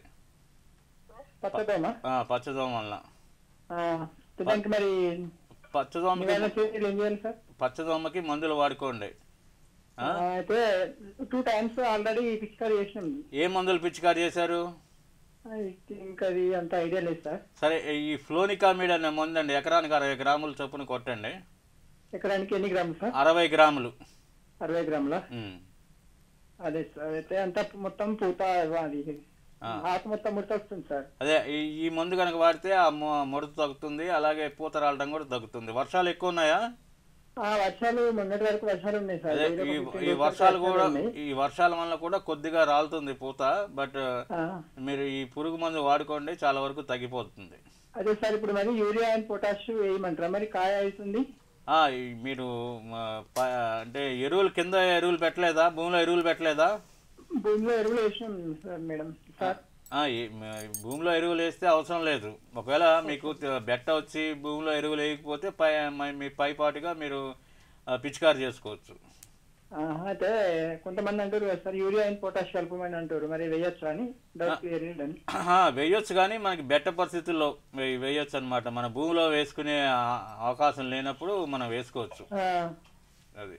పచ్చదోమ ఆ, పచ్చదోమ వల్ల ఆ, దానికి మరి పచ్చదోమకి నివారణ చర్యలు ఏం చేయాలి సార్ పచ్చదోమకి మందులు వాడుకోండి ఆ? ఆ, అయితే టూ టైమ్స్ ఆల్రెడీ పిచికారీ చేసినాం ఏ మందులు పిచికారి చేశారు ఆ, ఇంకా అది అంత ఐడియా లేదు సార్ సరే ఈ ఫ్లోనికామిడ్ అనే మందండి ఎకరానికి అరవై గ్రాములు చొప్పున కొట్టండి ఎకరానికి ఎన్ని గ్రాములు సార్ అరవై గ్రాములు అరవై గ్రాముల ఉమ్. అదే సార్ అయితే అంతా మొత్తం పూత అది ఆ. ఆకు మొత్తం ముడత వస్తుంది సార్ అదే ఈ- ఈ మందు కనుక వాడితే ఆ మొ- ముడత తగ్గుతుంది అలాగే పూత రాలడం కూడా తగ్గుతుంది వర్షాలు ఎక్కువ ఉన్నాయా ఆ వర్షాలు మొన్నటి వరకు వర్షాలు ఉన్నాయి సార్ అదే ఏదో ఈ ఒక 15 ఈ రోజుల వర్షాలు వరకు కూడా ఉన్నాయి. ఈ వర్షాల వల్ల కూడా కొద్దిగా రాలుతుంది పూత బట్ ఆ, మీరు ఈ పురుగు మందు వాడుకోండి చాలా వరకు తగ్గిపోతుంది అదే సార్ ఇప్పుడు మరి యూరియా అండ్ పొటాష్ వేయమంటారా మరి కాయ అవుతుంది ఆ, ఈ మీరు మ, ప- అంటే ఎరువులు కింద ఎరువులు పెట్టలేదా భూమిలో ఎరువులు పెట్టలేదా భూమిలో ఎరువులు వేసినాం సార్ మేడం సార్ ఆ, ఈ- మ- భూమిలో ఎరువులు వేస్తే అవసరం లేదు ఒకవేళ మీకు త- బెట్ట వచ్చి భూమిలో ఎరువులు వేయకపోతే పై మ- మీ పైపాటుగా మీరు ఆ, పిచికారి చేసుకోవచ్చు ఆ, అయితే కొంతమంది అంటారు కదా సార్ యూరియా అండ్ పొటాష్ కలపమని అంటారు మరి వేయొచ్చా అని డౌట్ క్లియర్ చేయండి ఆహా, వేయొచ్చు కానీ మనకి బెట్ట పరిస్థితుల్లో వే- వేయొచ్చు అనమాట మన భూమిలో వేసుకునే ఆ- అవకాశం లేనప్పుడు మనం వేసుకోవచ్చు అది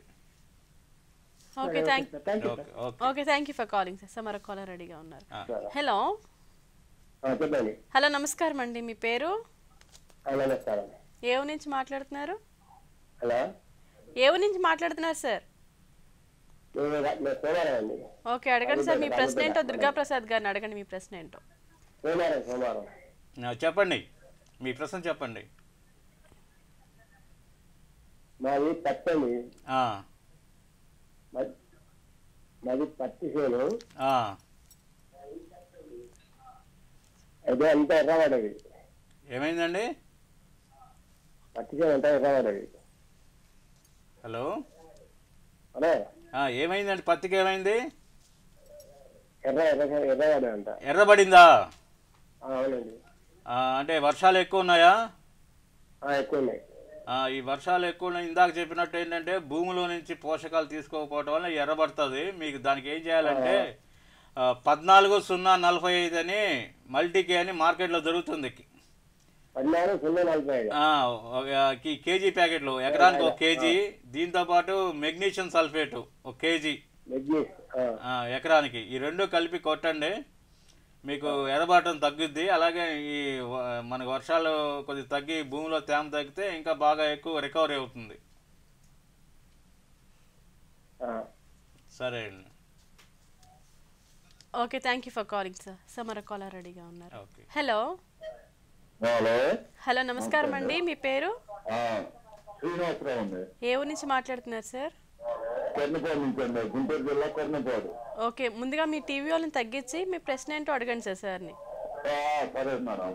okay thank thank you okay okay okay thank you for calling sir sir మరొక కాలర్ రెడీగా ఉన్నారు ఆ. హలో ఆ, చెప్పండి హలో నమస్కారం అండి మీ పేరు ఆ, నమస్కారం ఏ ఊరు నుంచి మాట్లాడుతున్నారు హలో ఏ ఊరు నుంచి మాట్లాడుతున్నారు సార్ నేను నేను సోమవారం అండి ఓకే అడగండి సార్ మీ ప్రశ్న ఏంటో దుర్గాప్రసాద్ గారిని అడగండి మీ ప్రశ్న ఏంటో సోమవారం సోమవారం ఆ, చెప్పండి మీ ప్రశ్న చెప్పండి మాది పత్తి అండి ఆ, మాది- మాది పత్తి చేను ఆ, అయితే అంతా ఎర్రబడ్డది ఏమైందండి పత్తి చేను అంతా ఎర్రబడ్డది హలో హలో ఆ, ఏమైందండి పత్తికి ఏమైంది ఎర్ర ఎర్ర ఎర్రబడ్డది అంట ఎర్రబడిందా ఆ, అవునండి ఆ, అంటే వర్షాలు ఎక్కువ ఉన్నాయా ఆ, ఎక్కువ ఉన్నాయి ఆ, ఈ వర్షాలు ఎక్కువ ఉన్నాయి. ఇందాక చెప్పినట్టు ఏంటంటే భూమిలో నుంచి పోషకాలు తీసుకోకపోవటం వల్ల ఎర్రబడుతుంది మీకు దానికి ఏం చేయాలంటే ఆ, పద్నాలుగు సున్నా నలభై ఐదు అని మల్టీకే అని మార్కెట్లో దొరుకుతుంది పద్నాలుగు సున్నా నలభై ఐదు ఆ, ఒక కి- కేజీ ప్యాకెట్లు ఎకరానికి ఒక కేజీ దీంతో పాటు మెగ్నీషియం సల్ఫేట్ ఒక కేజీ మెగ్నీస్ ఆ, ఆ, ఎకరానికి ఈ రెండు కలిపి కొట్టండి మీకు ఎర్రబాటం తగ్గుద్ది అలాగే ఈ వ- మనకు వర్షాలు కొద్దిగా తగ్గి భూమిలో తేమ తగ్గితే ఇంకా బాగా ఎక్కువ రికవరీ అవుతుంది ఆ. సరే అండి okay thank you for calling sir sir మరొక కాలర్ రెడీగా ఉన్నారు ఓకే హలో హలో హలో నమస్కారం అండి మీ పేరు ఆ, శ్రీనివాసరావు అండి ఏ ఊరు నుంచి మాట్లాడుతున్నారు సార్ కొర్నపాడు నుంచి అండి గుంటూరు జిల్లా కొర్నపాడు ఓకే ముందుగా మీ టీవీ వాళ్ళని తగ్గించి మీ ప్రశ్న ఏంటో అడగండి సార్ సార్ని ఆ, సరే మేడం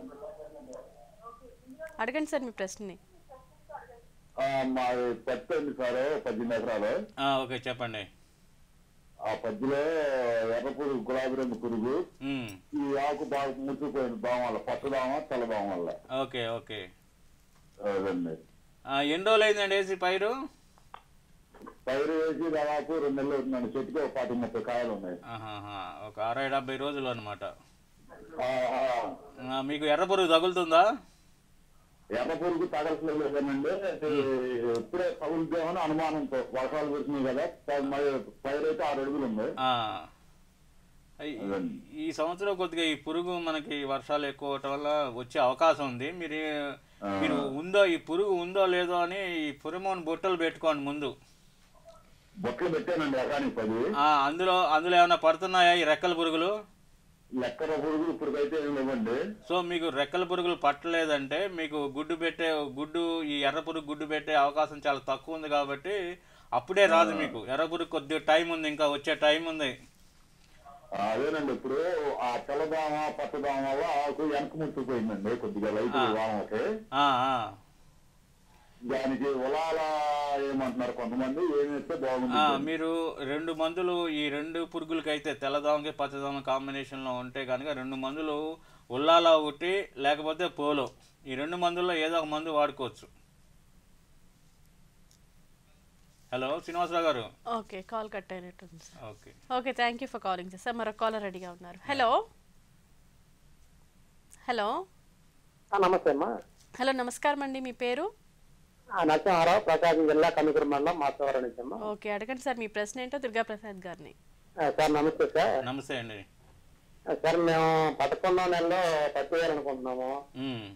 అడగండి సార్ మీ ప్రశ్నని ఆ, మాది పత్తి అండి సార్ పద్దెనిమిది ఎకరాలు ఆ, ఓకే చెప్పండి ఆ పత్తిలో ఎర్ర పురుగు గులాబీ రంగు పురుగు ఉమ్, ఈ ఆకు బాగా ముట్టుకుపోయింది బావం వల్ల పచ్చదామ తెల్లబావం వల్ల ఓకే ఓకే అదండి ఆ, ఎన్ని రోజులు అయిందండి వేసి పైరు పైరు వేసి దాదాపు రెండు నెలలు అవుతుందండి చెట్టుకి ఒక పాతి ముప్పై కాయలు ఉన్నాయి ఆహాహా, ఒక అరవై డెబ్బై రోజులు అనమాట ఆ, ఆ, మీకు ఎర్ర పురుగు తగులుతుందా ఎర్ర పురుగు తగలట్లేదు లేదండి ఇప్పుడే తగులుతామని అనుమానంతో వర్షాలు కురిసినాయి కదా ప- మరి పైరు అయితే ఆరు అడుగులు ఉంది ఆ. ఈ- ఈ సంవత్సరం కొద్దిగా ఈ పురుగు మనకి వర్షాలు ఎక్కువ అవటం వల్ల వచ్చే అవకాశం ఉంది మీరు మీరు ఉందో ఈ పురుగు ఉందో లేదో అని ఈ పురమోన్ బొట్టలు పెట్టుకోండి ముందు బొట్లు పెట్టానండి ఎకరానికి పది ఆ, అందులో అందులో ఏమైనా పడుతున్నాయా ఈ రెక్కల పురుగులు లెక్కర పురుగులు ఇప్పటికైతే ఏమి ఇవ్వండి సో మీకు రెక్కల పురుగులు పట్టలేదంటే మీకు గుడ్డు పెట్టే గుడ్డు ఈ ఎర్ర పురుగు గుడ్డు పెట్టే అవకాశం చాలా తక్కువ ఉంది కాబట్టి అప్పుడే రాదు మీకు ఎర్రపురుగు కొద్దిగా టైం ఉంది ఇంకా వచ్చే టైం ఉంది ఆ, అదేనండి ఇప్పుడు ఆ తెల్లదామ పచ్చదామ వల్ల ఆకు వెనక ముట్టుకుపోయిందండి కొద్దిగా లైట్ ఆ. వానకి ఆ, ఆ. దానికి ఉలాల ఏమంటున్నారు కొంతమంది ఏమైతే ఆ, బాగుంది మీరు రెండు మందులు ఈ రెండు పురుగులకి అయితే తెల్లదోమకి పచ్చదోమ కాంబినేషన్లో ఉంటే కనుక రెండు మందులు ఉల్లాల ఒకటి లేకపోతే పోలో ఈ రెండు మందుల్లో ఏదో ఒక మందు వాడుకోవచ్చు హలో శ్రీనివాసరావు గారు ఓకే కాల్ కట్ అయినట్టుంది sir okay okay thank you for calling sir మరొక కాలర్ రెడీగా ఉన్నారు హలో హలో నమస్తే అమ్మా హలో నమస్కారం అండి మీ పేరు నరసింహారావు ప్రకాశం జిల్లా కమికూరు మండలం మాసవరం నుంచి అమ్మా ఓకే అడగండి సార్ మీ ప్రశ్న ఏంటో దుర్గా ప్రసాద్ గారిని సార్ నమస్తే సార్ నమస్తే అండి సార్ మేము పదకొండో నెలలో పత్తి వేయాలనుకుంటున్నాము ఉమ్.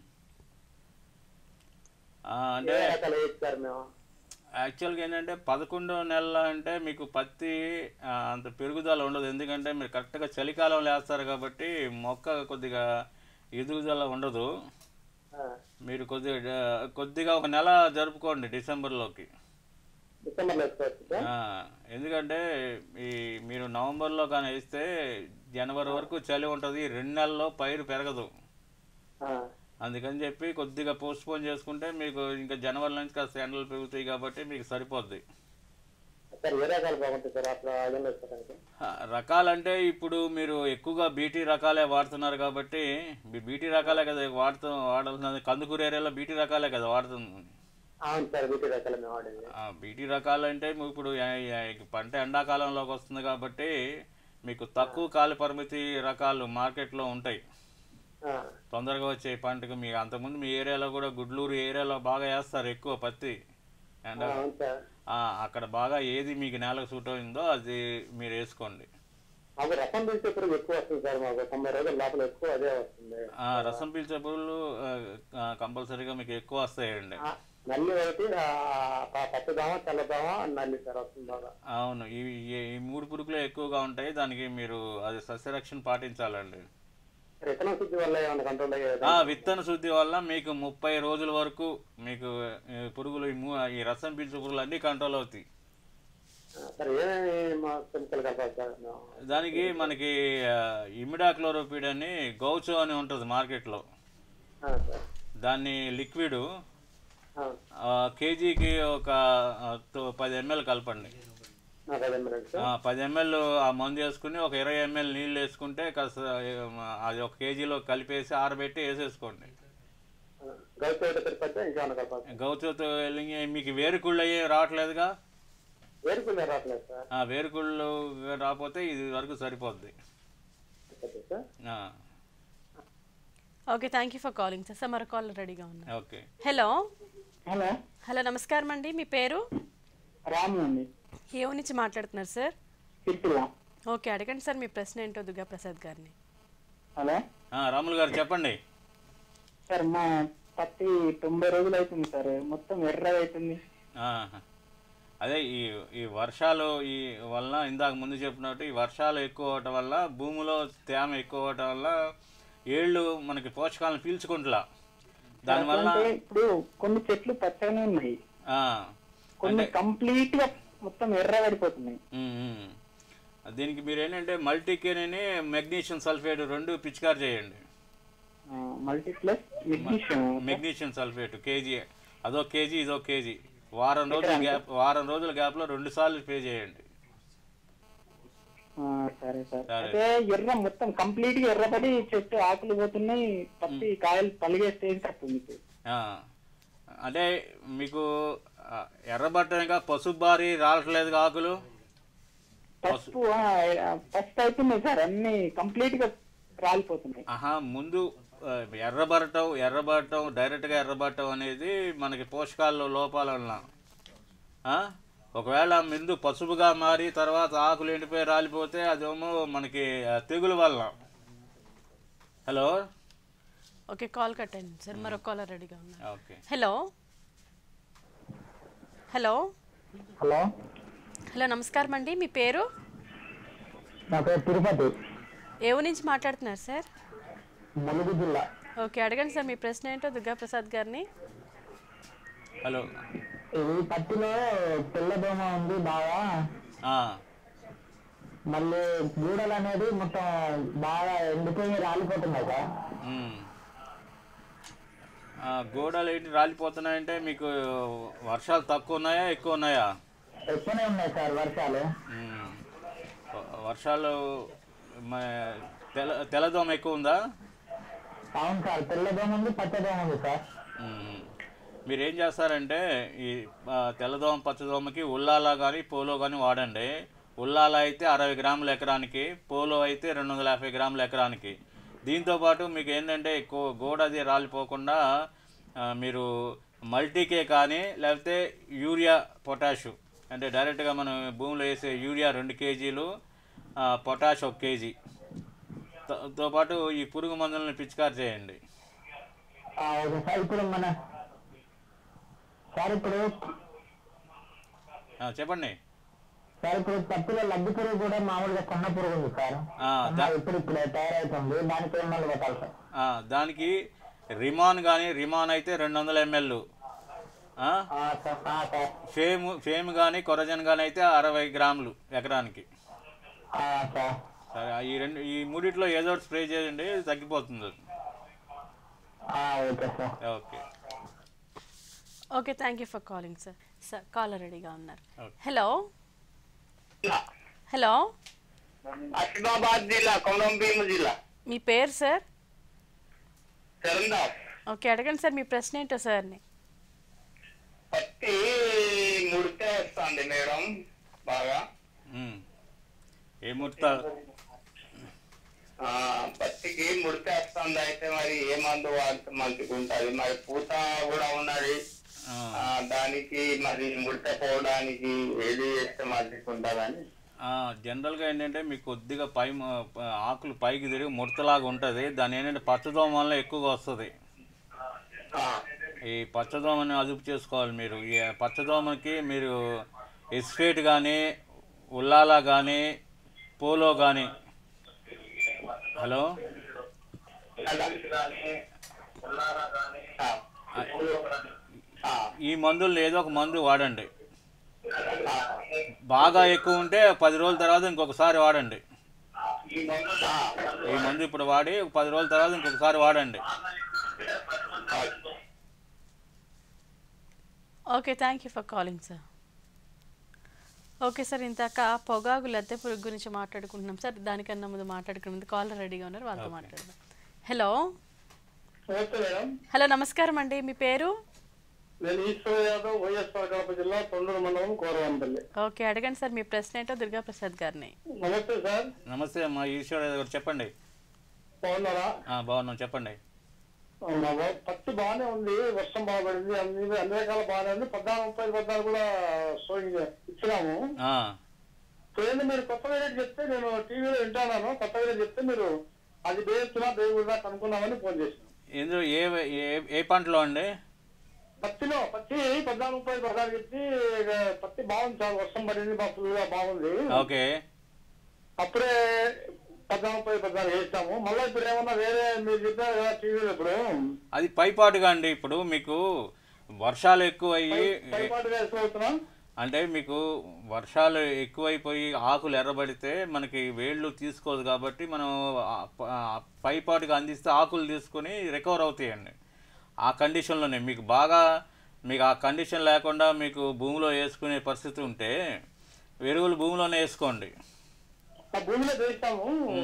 ఆ, అంటే ఏ రకాలు వేయచ్చు సార్ మేము యాక్చువల్గా ఏంటంటే పదకొండో నెలల అంటే మీకు పత్తి ఆ, అంత పెరుగుదల ఉండదు ఎందుకంటే మీరు కరెక్ట్గా చలికాలంలో వేస్తారు కాబట్టి మొక్క కొద్దిగా ఎదుగుదల ఉండదు ఆ, మీరు కొద్దిగా కొద్దిగా ఒక నెల జరుపుకోండి డిసెంబర్లోకి డిసెంబర్లో వేసుకోవచ్చు సార్ ఆ, ఎందుకంటే ఈ మీరు నవంబర్లో కానీ వేస్తే జనవరి వరకు చలి ఉంటుంది రెండు నెలల్లో పైరు పెరగదు ఆ, అందుకని చెప్పి కొద్దిగా పోస్ట్పోన్ చేసుకుంటే మీకు ఇంకా జనవరి నుంచి కాస్త ఎండలు పెరుగుతాయి కాబట్టి మీకు సరిపోద్ది సార్ ఏ రకాలు బాగుంటాయి సార్ అట్లా అదే వేసుకోవడానికి ఆ, రకాలంటే ఇప్పుడు మీరు ఎక్కువగా బీటీ రకాలే వాడుతున్నారు కాబట్టి మీ బీటీ రకాలే కదా వాడుతూ వాడాల్సినది కందుకూరు ఏరియాలో బీటీ రకాలే కదా వాడుతుంది అవును సార్ వీటి రకాలు మేము వాడేది ఆ, బీటీ రకాలు అంటే మీకు ఇప్పుడు ఏ- ఏ- పంట ఎండాకాలంలోకి వస్తుంది కాబట్టి మీకు తక్కువ కాల పరిమితి రకాలు మార్కెట్లో ఉంటాయి ఆ, తొందరగా వచ్చే పంటకు మీ అంతకుముందు మీ ఏరియాలో కూడా గుడ్లూరు ఏరియాలో బాగా వేస్తారు ఎక్కువ పత్తి అండ్ ఆ, అవును సార్ అక్కడ బాగా ఏది మీకు నేలకు సూట్ అయిందో అది మీరు వేసుకోండి మాకు రసం పీల్చే పురుగు ఎక్కువ వస్తుంది సార్ మాకు తొంభై రోజుల లోపల ఎక్కువ అదే వస్తుంది ఆ, రసం పీల్చే పురుగులు కంపల్సరీగా మీకు ఎక్కువ వస్తాయండి ఆ, నల్లి ఒకటి ఆ, ప- పచ్చదామ తెల్లదామ నల్లి సార్ వస్తుంది బాగా అవును ఈ ఈ- ఈ మూడు పురుగులే ఎక్కువగా ఉంటాయి దానికి మీరు అది సస్యరక్షణ పాటించాలండి విత్తనం శుద్ధి వల్ల ఏమైనా కంట్రోల్ అయ్యేది ఆ విత్తన శుద్ధి వల్ల మీకు ముప్పై రోజుల వరకు మీకు ఈ పురుగులు ఈ మూ- ఈ రసం పీల్చే పురుగులు అన్నీ కంట్రోల్ అవుతాయి సార్ ఏమేమి మా కెమికల్ కలపాలి సార్ మేము? దానికి మనకి ఇమిడాక్లోరోపిడ్ అని గౌచో అని ఉంటుంది మార్కెట్లో ఆ, సార్ దాన్ని లిక్విడ్ ఆ, కేజీకి ఒక ఆ, తో- పది ఎంఎల్ కలపండి నాకు అదే మేడం సార్ ఆ, పది ఎంఎల్ ఆ మందు వేసుకుని ఒక ఇరవై ఎంఎల్ నీళ్ళు వేసుకుంటే కాస్త ఆ, అది ఒక కేజీలో కలిపేసి ఆరబెట్టి వేసేసుకోండి గౌతు ఒకటి సరిపోతే ఇంకేమైనా కలపాలి గౌచోతో వెళ్ళి మీకు వేరుకుళ్ళు అయ్యే రావట్లేదుగా వేరుకునే రావట్లేదు సార్ ఆ వేరుకుళ్ళు రాకపోతే ఇది వరకు సరిపోద్ది ఓకే సార్ ఆ, okay thank you for calling sir sir మరొక కాలర్ రెడీగా ఉన్నారు ఓకే హలో హలో హలో నమస్కారం అండి మీ పేరు రాము అండి ఏ ఊరు నుంచి మాట్లాడుతున్నారు సార్ సిరిసిల్ల ఓకే అడగండి సార్ మీ ప్రశ్న ఏంటో దుర్గా ప్రసాద్ గారిని హలో ఆ, రాములు గారు చెప్పండి సార్ మా పత్తి తొంభై రోజులు అవుతుంది సార్ మొత్తం ఎర్రగా అవుతుంది ఆహా. అదే ఈ ఈ వర్షాలు ఈ వల్ల ఇందాక ముందు చెప్పినట్టు ఈ వర్షాలు ఎక్కువ అవటం వల్ల భూమిలో తేమ ఎక్కువ అవటం వల్ల ఏళ్ళు మనకి పోషకాలను పీల్చుకుంటులా దానివల్ల అంటే ఇప్పుడు కొన్ని చెట్లు పచ్చగానే ఉన్నాయి ఆ, కొన్ని కంప్లీట్ గా మొత్తం ఎర్ర పడిపోతున్నాయి ఉమ్, ఉమ్. దీనికి మీరు ఏంటంటే మల్టీకేని మెగ్నీషియం సల్ఫేట్ రెండు పిచికారు చేయండి multi plus magnesium magnesium sulphate KG అదో కేజీ ఇదో కేజీ వారం రోజుల గ్యాప్ వారం రోజుల గ్యాప్లో రెండు సార్లు పే చేయండి సరే సార్ సరే. అయితే ఎర్ర మొత్తం కంప్లీట్ గా ఎర్రపడి చెట్టు ఆకులు పోతున్నాయి పత్తి కాయలు పలిగే స్టేజ్ వస్తుంది ఇప్పుడు. ఆ, అంటే మీకు ఆ, ఎర్రబట్ట ఇంకా పసుపు బారి రావట్లేదు ఆకులు పసుపు ఆ, పసుపు అవుతున్నాయి సార్ అన్ని కంప్లీట్ గా రాలిపోతున్నాయి ఆహా ముందు ఆ, ఎర్రబడటం ఎర్రబడటం డైరెక్ట్గా ఎర్రబడటం అనేది మనకి పోషకాల లోపాల వలన ఆ? ఒకవేళ ముందు పసుపుగా మారి తర్వాత ఆకులు ఎండిపోయి రాలిపోతే అదేమో మనకి ఆ, తెగులు వలన హలో ఓకే కాల్ కట్ అయింది సార్ మరొక కాలర్ రెడీగా ఉన్నారు okay hello hello hello hello నమస్కారం అండి మీ పేరు నా పేరు తిరుపతి ఏ ఊరు నుంచి మాట్లాడుతున్నారు సార్ ములుగు జిల్లా ఓకే అడగండి సార్ మీ ప్రశ్న ఏంటో దుర్గా ప్రసాద్ గారిని హలో ఈ పత్తిలో తెల్లదోమ ఉంది బాగా ఆ, మళ్ళీ గూడలు అనేది మొత్తం బాగా ఎండిపోయి రాలిపోతున్నాయి సార్ ఉమ్. ఆ, గోడలు ఏంటి రాలిపోతున్నాయంటే మీకు వర్షాలు తక్కువ ఉన్నాయా ఎక్కువ ఉన్నాయా ఎక్కువనే ఉన్నాయి సార్ వర్షాలు ఉమ్. వ- వర్షాలు మ- తెల్ల తెల్లదోమ ఎక్కువ ఉందా అవును సార్ తెల్లదోమ ఉంది పచ్చదోమ ఉంది సార్ మ్మ్. మీరు ఏం చేస్తారంటే ఈ ఆ, తెల్లదోమ పచ్చదోమకి ఉల్లాల కానీ పోలో కానీ వాడండి ఉల్లాల అయితే అరవై గ్రాముల ఎకరానికి పోలో అయితే రెండు వందల యాభై గ్రాముల ఎకరానికి దీంతోపాటు మీకు ఏంటంటే ఎక్కువ గోడ అది రాలిపోకుండా ఆ, మీరు మల్టీకే కానీ లేకపోతే యూరియా పొటాషు అంటే డైరెక్ట్గా మనం భూమిలో వేసే యూరియా రెండు కేజీలు ఆ, పొటాష్ ఒక కేజీ తో- తో పాటు ఈ పురుగు మందులను పిచికారి చేయండి ఆ, ఓకే సార్ ఇప్పుడు మన సార్ ఇప్పుడు ఆ, చెప్పండి సార్ ఇప్పుడు పత్తిలో లబ్ధి పురుగు కూడా మామూలుగా సన్న పురుగు ఉంది సార్ ఆ, సన్న దా- ఇప్పుడు ఇప్పుడు తయారవుతుంది దానికి ఏం మందు కొట్టాలి సార్ ఆ, దానికి రిమాన్ కానీ రిమాన్ అయితే రెండు వందల ఎంఎల్ ఆ, సార్ ఆ, సార్ ఫేమ్ ఫేమ్ కానీ కొరజన్ కానీ అయితే అరవై గ్రాములు ఎకరానికి ఆ, సార్ సరే ఈ రెండు ఈ మూడిట్లో ఏదో ఒకటి స్ప్రే చేయండి తగ్గిపోతుంది అది. ఆ, okay sir okay okay thank you for calling sir sir caller రెడీగా ఉన్నారు Okay. హలో హలో ఆసిఫాబాద్ జిల్లా కొమరం భీము జిల్లా మీ పేరు సార్ చరణ్దాస్ ఓకే అడగండి సార్ మీ ప్రశ్న ఏంటో సార్ని పత్తి ముడితే వస్తుంది మేడం బాగా ఉమ్. ఏ ముడత ఆ, పత్తికి ముడితే వస్తుంది అయితే మరి ఏ మందు వాడితే మంచిగా ఉంటది మరి పూత కూడా ఉన్నది ఆ, ఆ, దానికి మరి ముడత పోవడానికి ఏది చేస్తే మంచిగా ఉంటుందని ఆ, జనరల్గా ఏంటంటే మీకు కొద్దిగా పై మ- ఆకులు పైకి తిరిగి ముడతలాగా ఉంటుంది దాని ఏంటంటే పచ్చదోమ వల్ల ఎక్కువగా వస్తుంది ఆ, ఈ పచ్చదోమని అదుపు చేసుకోవాలి మీరు ఈ పచ్చదోమకి మీరు ఎస్ఫేట్ కానీ ఉల్లాలా కానీ పోలో కానీ హలో ఆ, ఆ, ఈ మందులు ఏదో ఒక మందు వాడండి బాగా ఎక్కువ ఉంటే పది రోజుల తర్వాత ఇంకొకసారి వాడండి ఆ, ఈ మందు ఇప్పుడు వాడి ఒక పది రోజుల తర్వాత ఇంకొకసారి వాడండి okay thank you for calling sir okay sir ఇందాక పొగాకు లద్దె పురుగు గురించి మాట్లాడుకుంటున్నాం సార్ దానికన్నా ముందు మాట్లాడుకునే ముందు కాలర్ రెడీగా ఉన్నారు వాళ్ళతో మాట్లాడదాం హలో నమస్తే మేడం హలో నమస్కారం అండి మీ పేరు నేను ఈశ్వర యాదవ్ వైఎస్ఆర్ కడప జిల్లా తొండూరు మండలం కోరవంపల్లి ఓకే అడగండి సార్ మీ ప్రశ్న ఏంటో దుర్గా ప్రసాద్ గారిని నమస్తే సార్ నమస్తే అమ్మా ఈశ్వర గారు చెప్పండి బాగున్నారా ఆ, బాగున్నాం చెప్పండి మా బా- పత్తి బాగానే ఉంది వర్షం బాగా పడింది అన్ని అన్ని రకాల బాగానే ఉంది పద్నాలుగు ముప్పై పద్నాలుగు కూడా సోయింగ్ ఇచ్చినాము ఆ, చూడండి మీరు కొత్త వేరేట్ చెప్తే నేను టీవీలో వింటాను కొత్త వేరేట్ చెప్తే మీరు అది వేస్తున్నా దేవుడా కనుక్కున్నామని ఫోన్ చేసిన ఇందులో ఏ ఏ ఏ పంటలో అండి పత్తిలో పత్తి పద్నాలుగు ముప్పై పద్నాలుగు చెప్తే ఇక పత్తి బాగుంది సార్ వర్షం పడింది బాగా full గా బాగుంది ఓకే అప్పుడే పద్నాలుగు ముప్పై పద్నాలుగు వేస్తాము మళ్ళీ ఇప్పుడు ఏమన్నా వేరే మీరు చెప్పారు కదా టీవీలో ఇప్పుడు అది పైపాటుగా అండి ఇప్పుడు మీకు వర్షాలు ఎక్కువ అయ్యి పైపాటుగా వేసుకోవచ్చునా అంటే మీకు వర్షాలు ఎక్కువైపోయి ఆకులు ఎర్రబడితే మనకి వేళ్ళు తీసుకోదు కాబట్టి మనం ఆ ప- ఆ పైపాటుగా అందిస్తే ఆకులు తీసుకొని రికవర్ అవుతాయండి ఆ కండిషన్లోనే మీకు బాగా మీకు ఆ కండిషన్ లేకుండా మీకు భూమిలో వేసుకునే పరిస్థితి ఉంటే ఎరువులు భూమిలోనే వేసుకోండి ఆ భూమిలో వేస్తాము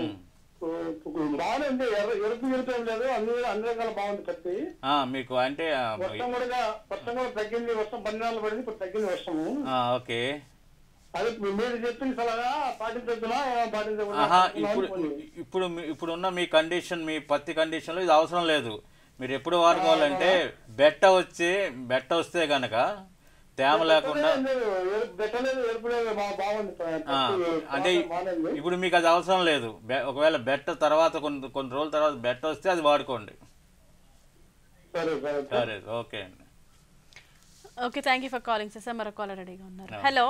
బాగానే ఉంది ఎర్ర ఎరుపు ఎరుపు ఏం లేదు అన్ని అన్ని రకాల బాగుంది పత్తి ఆ, మీకు అంటే ఆ, వర్షం కూడా వర్షం కూడా తగ్గింది వర్షం పన్నెండు పడింది ఇప్పుడు తగ్గింది వర్షము ఆ, ఓకే అది మీరు చెప్పిన సలహా పాటించొచ్చునా పాటించకుండా ఆహా అనుకున్నామని ఇప్పుడు ఫోన్ చేశాను. ఇప్పుడు మీ- ఇప్పుడున్న మీ కండిషన్ మీ పత్తి కండిషన్లో ఇది అవసరం లేదు మీరు ఎప్పుడు వాడుకోవాలంటే బెట్ట వచ్చి బెట్ట వస్తే గనక తేమ లేకుండా పెట్టలేదు, ఎరుపు- పెట్టలేదు ఎరుపు లేదు బా- బాగుంది ఆ, పత్తి అంటే బాగానే ఉంది. ఇప్పుడు మీకు అది అవసరం లేదు బె- ఒకవేళ బెట్ట తర్వాత కొన్ని కొన్ని రోజుల తర్వాత బెట్ట వస్తే అది వాడుకోండి సరే సరే సరే ఓకే అండి okay thank you for calling sir sir మరో కాలర్ రెడీగా ఉన్నారు No. హలో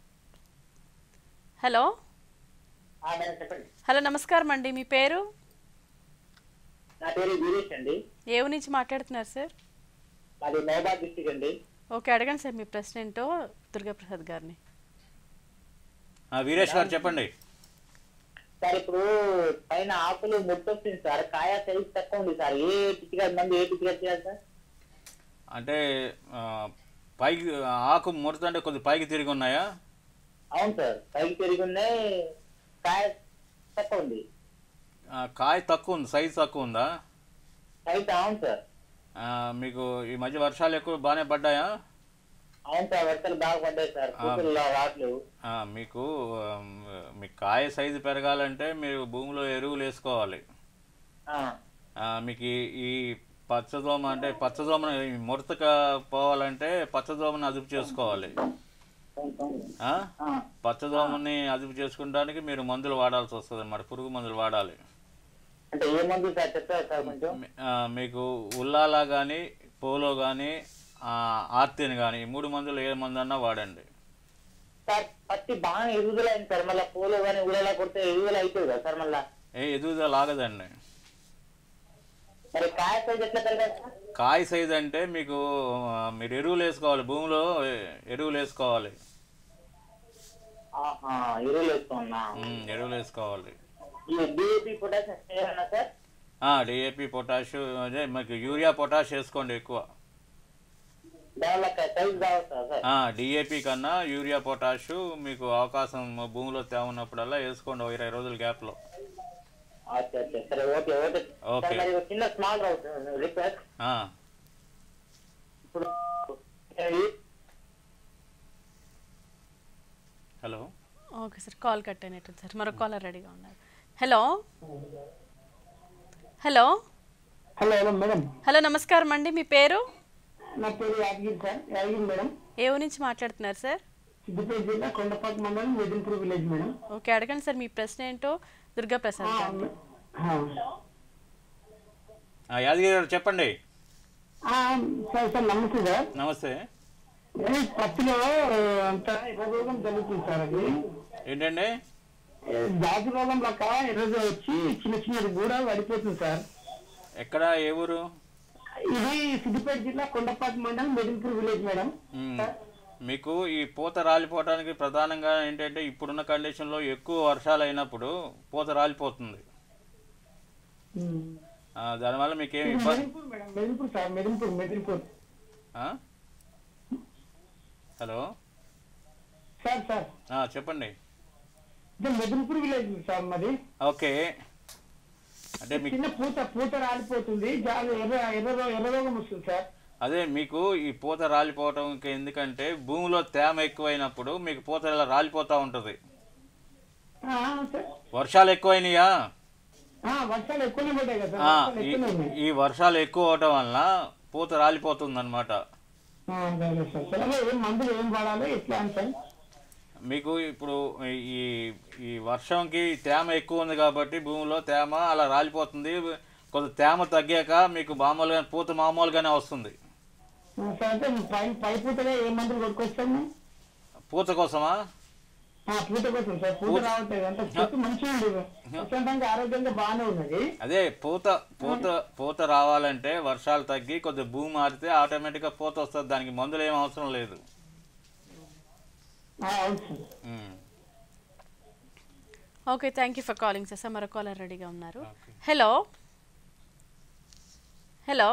హలో ఆ, మేడం చెప్పండి హలో నమస్కారం అండి మీ పేరు నా పేరు గిరీష్ అండి ఏ ఊరు నుంచి మాట్లాడుతున్నారు సార్ మాది మహబాద్ డిస్టిక్ అండి ఓకే అడగండి సార్ మీ ప్రశ్న ఏంటో దుర్గాప్రసాద్ గారిని ఆ, వీరేష్ గారు చెప్పండి సార్ ఇప్పుడు పైన ఆకులు ముట్టొస్తుంది సార్ కాయ సైజ్ తక్కువ ఉంది సార్ ఏ పిచ్చిగా మంది ఏ పిచ్చిగా చేయాలి సార్ అంటే ఆ, పైకి ఆకు ముడత అంటే కొద్ది పైకి తిరిగి ఉన్నాయా అవును సార్ పైకి తిరిగి ఉన్నాయి కాయ తక్కువ ఉంది ఆ, కాయ తక్కువ ఉంది సైజ్ తక్కువ ఉందా అయితే అవును సార్ ఆ, మీకు ఈ మధ్య వర్షాలు ఎక్కువ బాగానే పడ్డాయా అవును సార్ వర్షాలు బాగా పడ్డాయి సార్ కూతురు రావట్లేవు ఆ, మీకు ఆ, మీ కాయ సైజు పెరగాలంటే మీరు భూమిలో ఎరువులు వేసుకోవాలి ఆ, ఆ, మీకు ఈ- ఈ పచ్చదోమ అంటే పచ్చదోమను ఈ ముడతక పోవాలంటే పచ్చదోమను అదుపు చేసుకోవాలి అవును, అవును. ఆ? ఆ, పచ్చదోమని అదుపు చేసుకుంటానికి మీరు మందులు వాడాల్సి వస్తుంది అన్నమాట పురుగు మందులు వాడాలి అంటే ఏ మందు సార్ చెప్తారా సార్ కొంచెం మీ- ఆ, మీకు ఉల్లాలా కానీ పోలో కానీ ఆర్తిని కానీ ఈ మూడు మందులు ఏ మందు అన్నా వాడండి సార్ పత్తి బాగా ఎదుగుదల అయింది సార్ మళ్ళీ పూలు కానీ ఊరేలా కొడితే ఎదుగుదల అవుతుంది కదా సార్ మళ్ళా ఏ ఎదుగుదల ఆగదండి మరి కాయ సైజ్ ఎట్లా పెరగాలి సార్ కాయ సైజ్ అంటే మీకు ఆ, మీరు ఎరువులు వేసుకోవాలి భూమిలో ఎ- ఎరువులు వేసుకోవాలి ఆహా, ఎరువులు వేస్తున్నా ఉమ్, ఎరువులు వేసుకోవాలి ఈ డిఏపి పొటాషియం చేయాలన్నా సార్ డిఏపి పొటాష్ అదే మీకు యూరియా పొటాష్ వేసుకోండి ఎక్కువ దానివల్ల సైజ్ కావచ్చు సార్ డిఏపి కన్నా యూరియా పొటాష్ మీకు అవకాశం భూమిలో తేవ ఉన్నప్పుడల్లా వేసుకోండి ఒక ఇరవై రోజుల గ్యాప్లో అచ్చా అచ్చా సరే ఓకే ఓకే ఓకే. సార్, మరి ఒక చిన్న స్మాల్ రిక్వెస్ట్ ఇప్పుడు ఈ- hello okay sir call cut అయినట్టు సార్ మరో కాలర్ రెడీగా ఉన్నారు hello hello hello hello madam hello నమస్కారం అండి మీ పేరు నా పేరు యాదగిరి సార్ యాదగిరి మేడం ఏ ఊరు నుంచి మాట్లాడుతున్నారు సార్ సిద్దిపేట జిల్లా కొండపాక మండలం వెదింపూర్ విలేజ్ మేడం ఓకే అడగండి సార్ మీ ప్రశ్న ఏంటో దుర్గా ప్రసాద్ గారిని ఆ, ఆ, యాదగిరి గారు చెప్పండి ఆ, సార్ సార్ నమస్తే సార్ నమస్తే ఏ, పత్తిలో అంతా ఎర్ర రోగం జరుగుతుంది సార్ అది ఏంటండి ఏ, జాతి రోగం లెక్క ఎర్రగా వచ్చి చిన్న చిన్నది కూడా పడిపోతుంది సార్ ఎక్కడ ఏ ఊరు ఇది సిద్దిపేట జిల్లా కొండపాక మండలం వెదింపూర్ విలేజ్ మేడం మ్మ్. మీకు ఈ పూత రాలిపోవడానికి ప్రధానంగా ఏంటంటే ఇప్పుడున్న కండిషన్లో ఎక్కువ వర్షాలు అయినప్పుడు పూత రాలిపోతుంది ఉమ్. ఆ, దానివల్ల మీకు ఏమి ఇది ఇబ్బంది మెదింపూర్ మేడం మెదింపూర్ సార్ మెదింపూర్ మెదింపూర్ ఆ? హలో సార్ సార్ ఆ, చెప్పండి ఇది మెదింపూర్ విలేజ్ సార్ మాది ఓకే అంటే మీకు చిన్న పూత పూత రాలిపోతుంది జాలి ఎర్ర ఎర్ర రో- ఎర్ర రోగం వస్తుంది సార్ అదే మీకు ఈ పూత రాలిపోవటంకి ఎందుకంటే భూమిలో తేమ ఎక్కువైనప్పుడు మీకు పూత ఇలా రాలిపోతూ ఉంటుంది ఆ, సార్ వర్షాలు ఎక్కువైనాయా ఆ, వర్షాలు ఎక్కువనే పడ్డాయి కదా సార్ ఆ, వర్షాలు ఈ- ఎక్కువనే ఉన్నాయి ఈ వర్షాలు ఎక్కువ అవటం వలన పూత రాలిపోతుంది అనమాట ఆ, అదే సార్ సార్ అదే ఏం మందులు ఏం వాడాలి ఎట్లా అని సార్ మీకు ఇప్పుడు ఈ ఈ వర్షంకి తేమ ఎక్కువ ఉంది కాబట్టి భూమిలో తేమ అలా రాలిపోతుంది కొంత తేమ తగ్గాక మీకు మామూలుగా పూత మామూలుగానే వస్తుంది ఆ, సార్ అంటే పై పై పూతగా ఏ మందులు కొట్టుకొస్తాము పూత కోసమా ఆ, పూత కోసం సార్ పూత రావట్లేదు అంటే చెట్టు మంచిగా ఉంది ప్రశాంతంగా ఆరోగ్యంగా బాగానే ఉన్నది అదే పూత పూత పూత రావాలంటే వర్షాలు తగ్గి కొద్దిగా భూమి మారితే ఆటోమేటిక్గా పూత వస్తుంది దానికి మందులు ఏం అవసరం లేదు ఆ, అవును సార్ ఉమ్. Okay thank you for calling sir sir మరో కాలర్ రెడీగా ఉన్నారు హలో హలో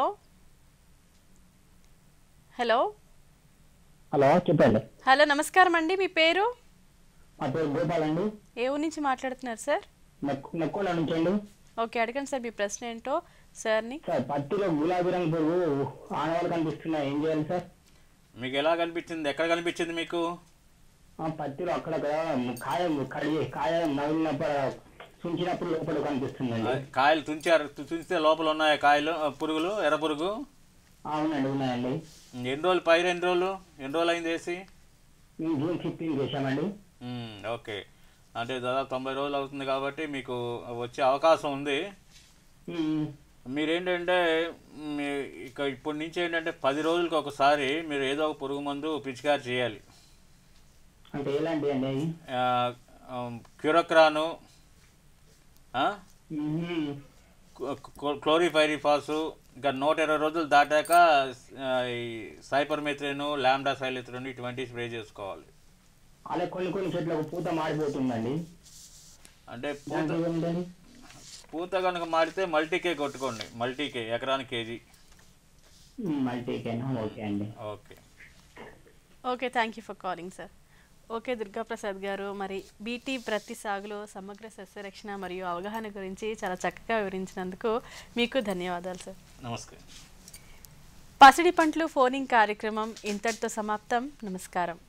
హలో హలో చెప్పండి హలో నమస్కారం అండి మీ పేరు మా పేరు గోపాల్ అండి ఏ ఊరు నుంచి మాట్లాడుతున్నారు సార్ నెక్కోళ్ళ నుంచి అండి ఓకే అడగండి సార్ మీ ప్రశ్న ఏంటో సార్ని సార్ పత్తిలో గులాబీ రంగు పురుగు ఆనవాళ్ళు కనిపిస్తున్నాయి ఏం చేయాలి సార్ మీకు ఎలా కనిపించింది ఎక్కడ కనిపించింది మీకు ఆ పత్తిలో అక్కడక్కడ కాయ కడిగి కాయ నవ్వినప్పుడు చుంచినప్పుడు లోపల కనిపిస్తుందండి ఆ, కాయలు తుంచారు తు- తుంచితే లోపల ఉన్నాయా కాయలు ఆ, పురుగులు ఎర్ర పురుగు అవునండి ఉన్నాయండి ఎన్ని రోజులు పైరు ఎన్ని రోజులు ఎన్ని రోజులు అయింది వేసి మేము జూన్ ఫిఫ్టీన్ చేశామండి ఉమ్, ఓకే అంటే దాదాపు తొంభై రోజులు అవుతుంది కాబట్టి మీకు వచ్చే అవకాశం ఉంది ఉమ్, మీరేంటంటే మీ ఇక ఇప్పటి నుంచి ఏంటంటే పది రోజులకు ఒకసారి మీరు ఏదో ఒక పురుగు మందు పిచికారి చేయాలి అంటే ఎలాంటి అండి అవి ఆ, ఆ, క్యూరక్రాను ఆ, ఉమ్, క్లో- క్లో- క్లోరిఫైరిఫాసు ఇంకా నూట ఇరవై రోజులు దాటాక ఆ, ఈ సైపర్మెత్రిన్ ల్యాండా సైలిత్రిన్ ఇటువంటి స్ప్రే చేసుకోవాలి అలా కొన్ని కొన్ని చెట్లకు పూత మాడిపోతుందండి అంటే పూత దాంట్లో ఏముందండి పూత కనుక మాడితే మల్టీకే కొట్టుకోండి మల్టీకే ఎకరానికి కేజీ మల్టీకేనా ఓకే అండి okay okay thank you for calling sir okay Durgaprasad గారు మరి బీటీ ప్రతి సాగులో సమగ్ర సస్యరక్షణ మరియు అవగాహన గురించి చాలా చక్కగా వివరించినందుకు మీకు ధన్యవాదాలు సార్ నమస్కారం పసిడి పంటలు ఫోనింగ్ కార్యక్రమం ఇంతటితో సమాప్తం నమస్కారం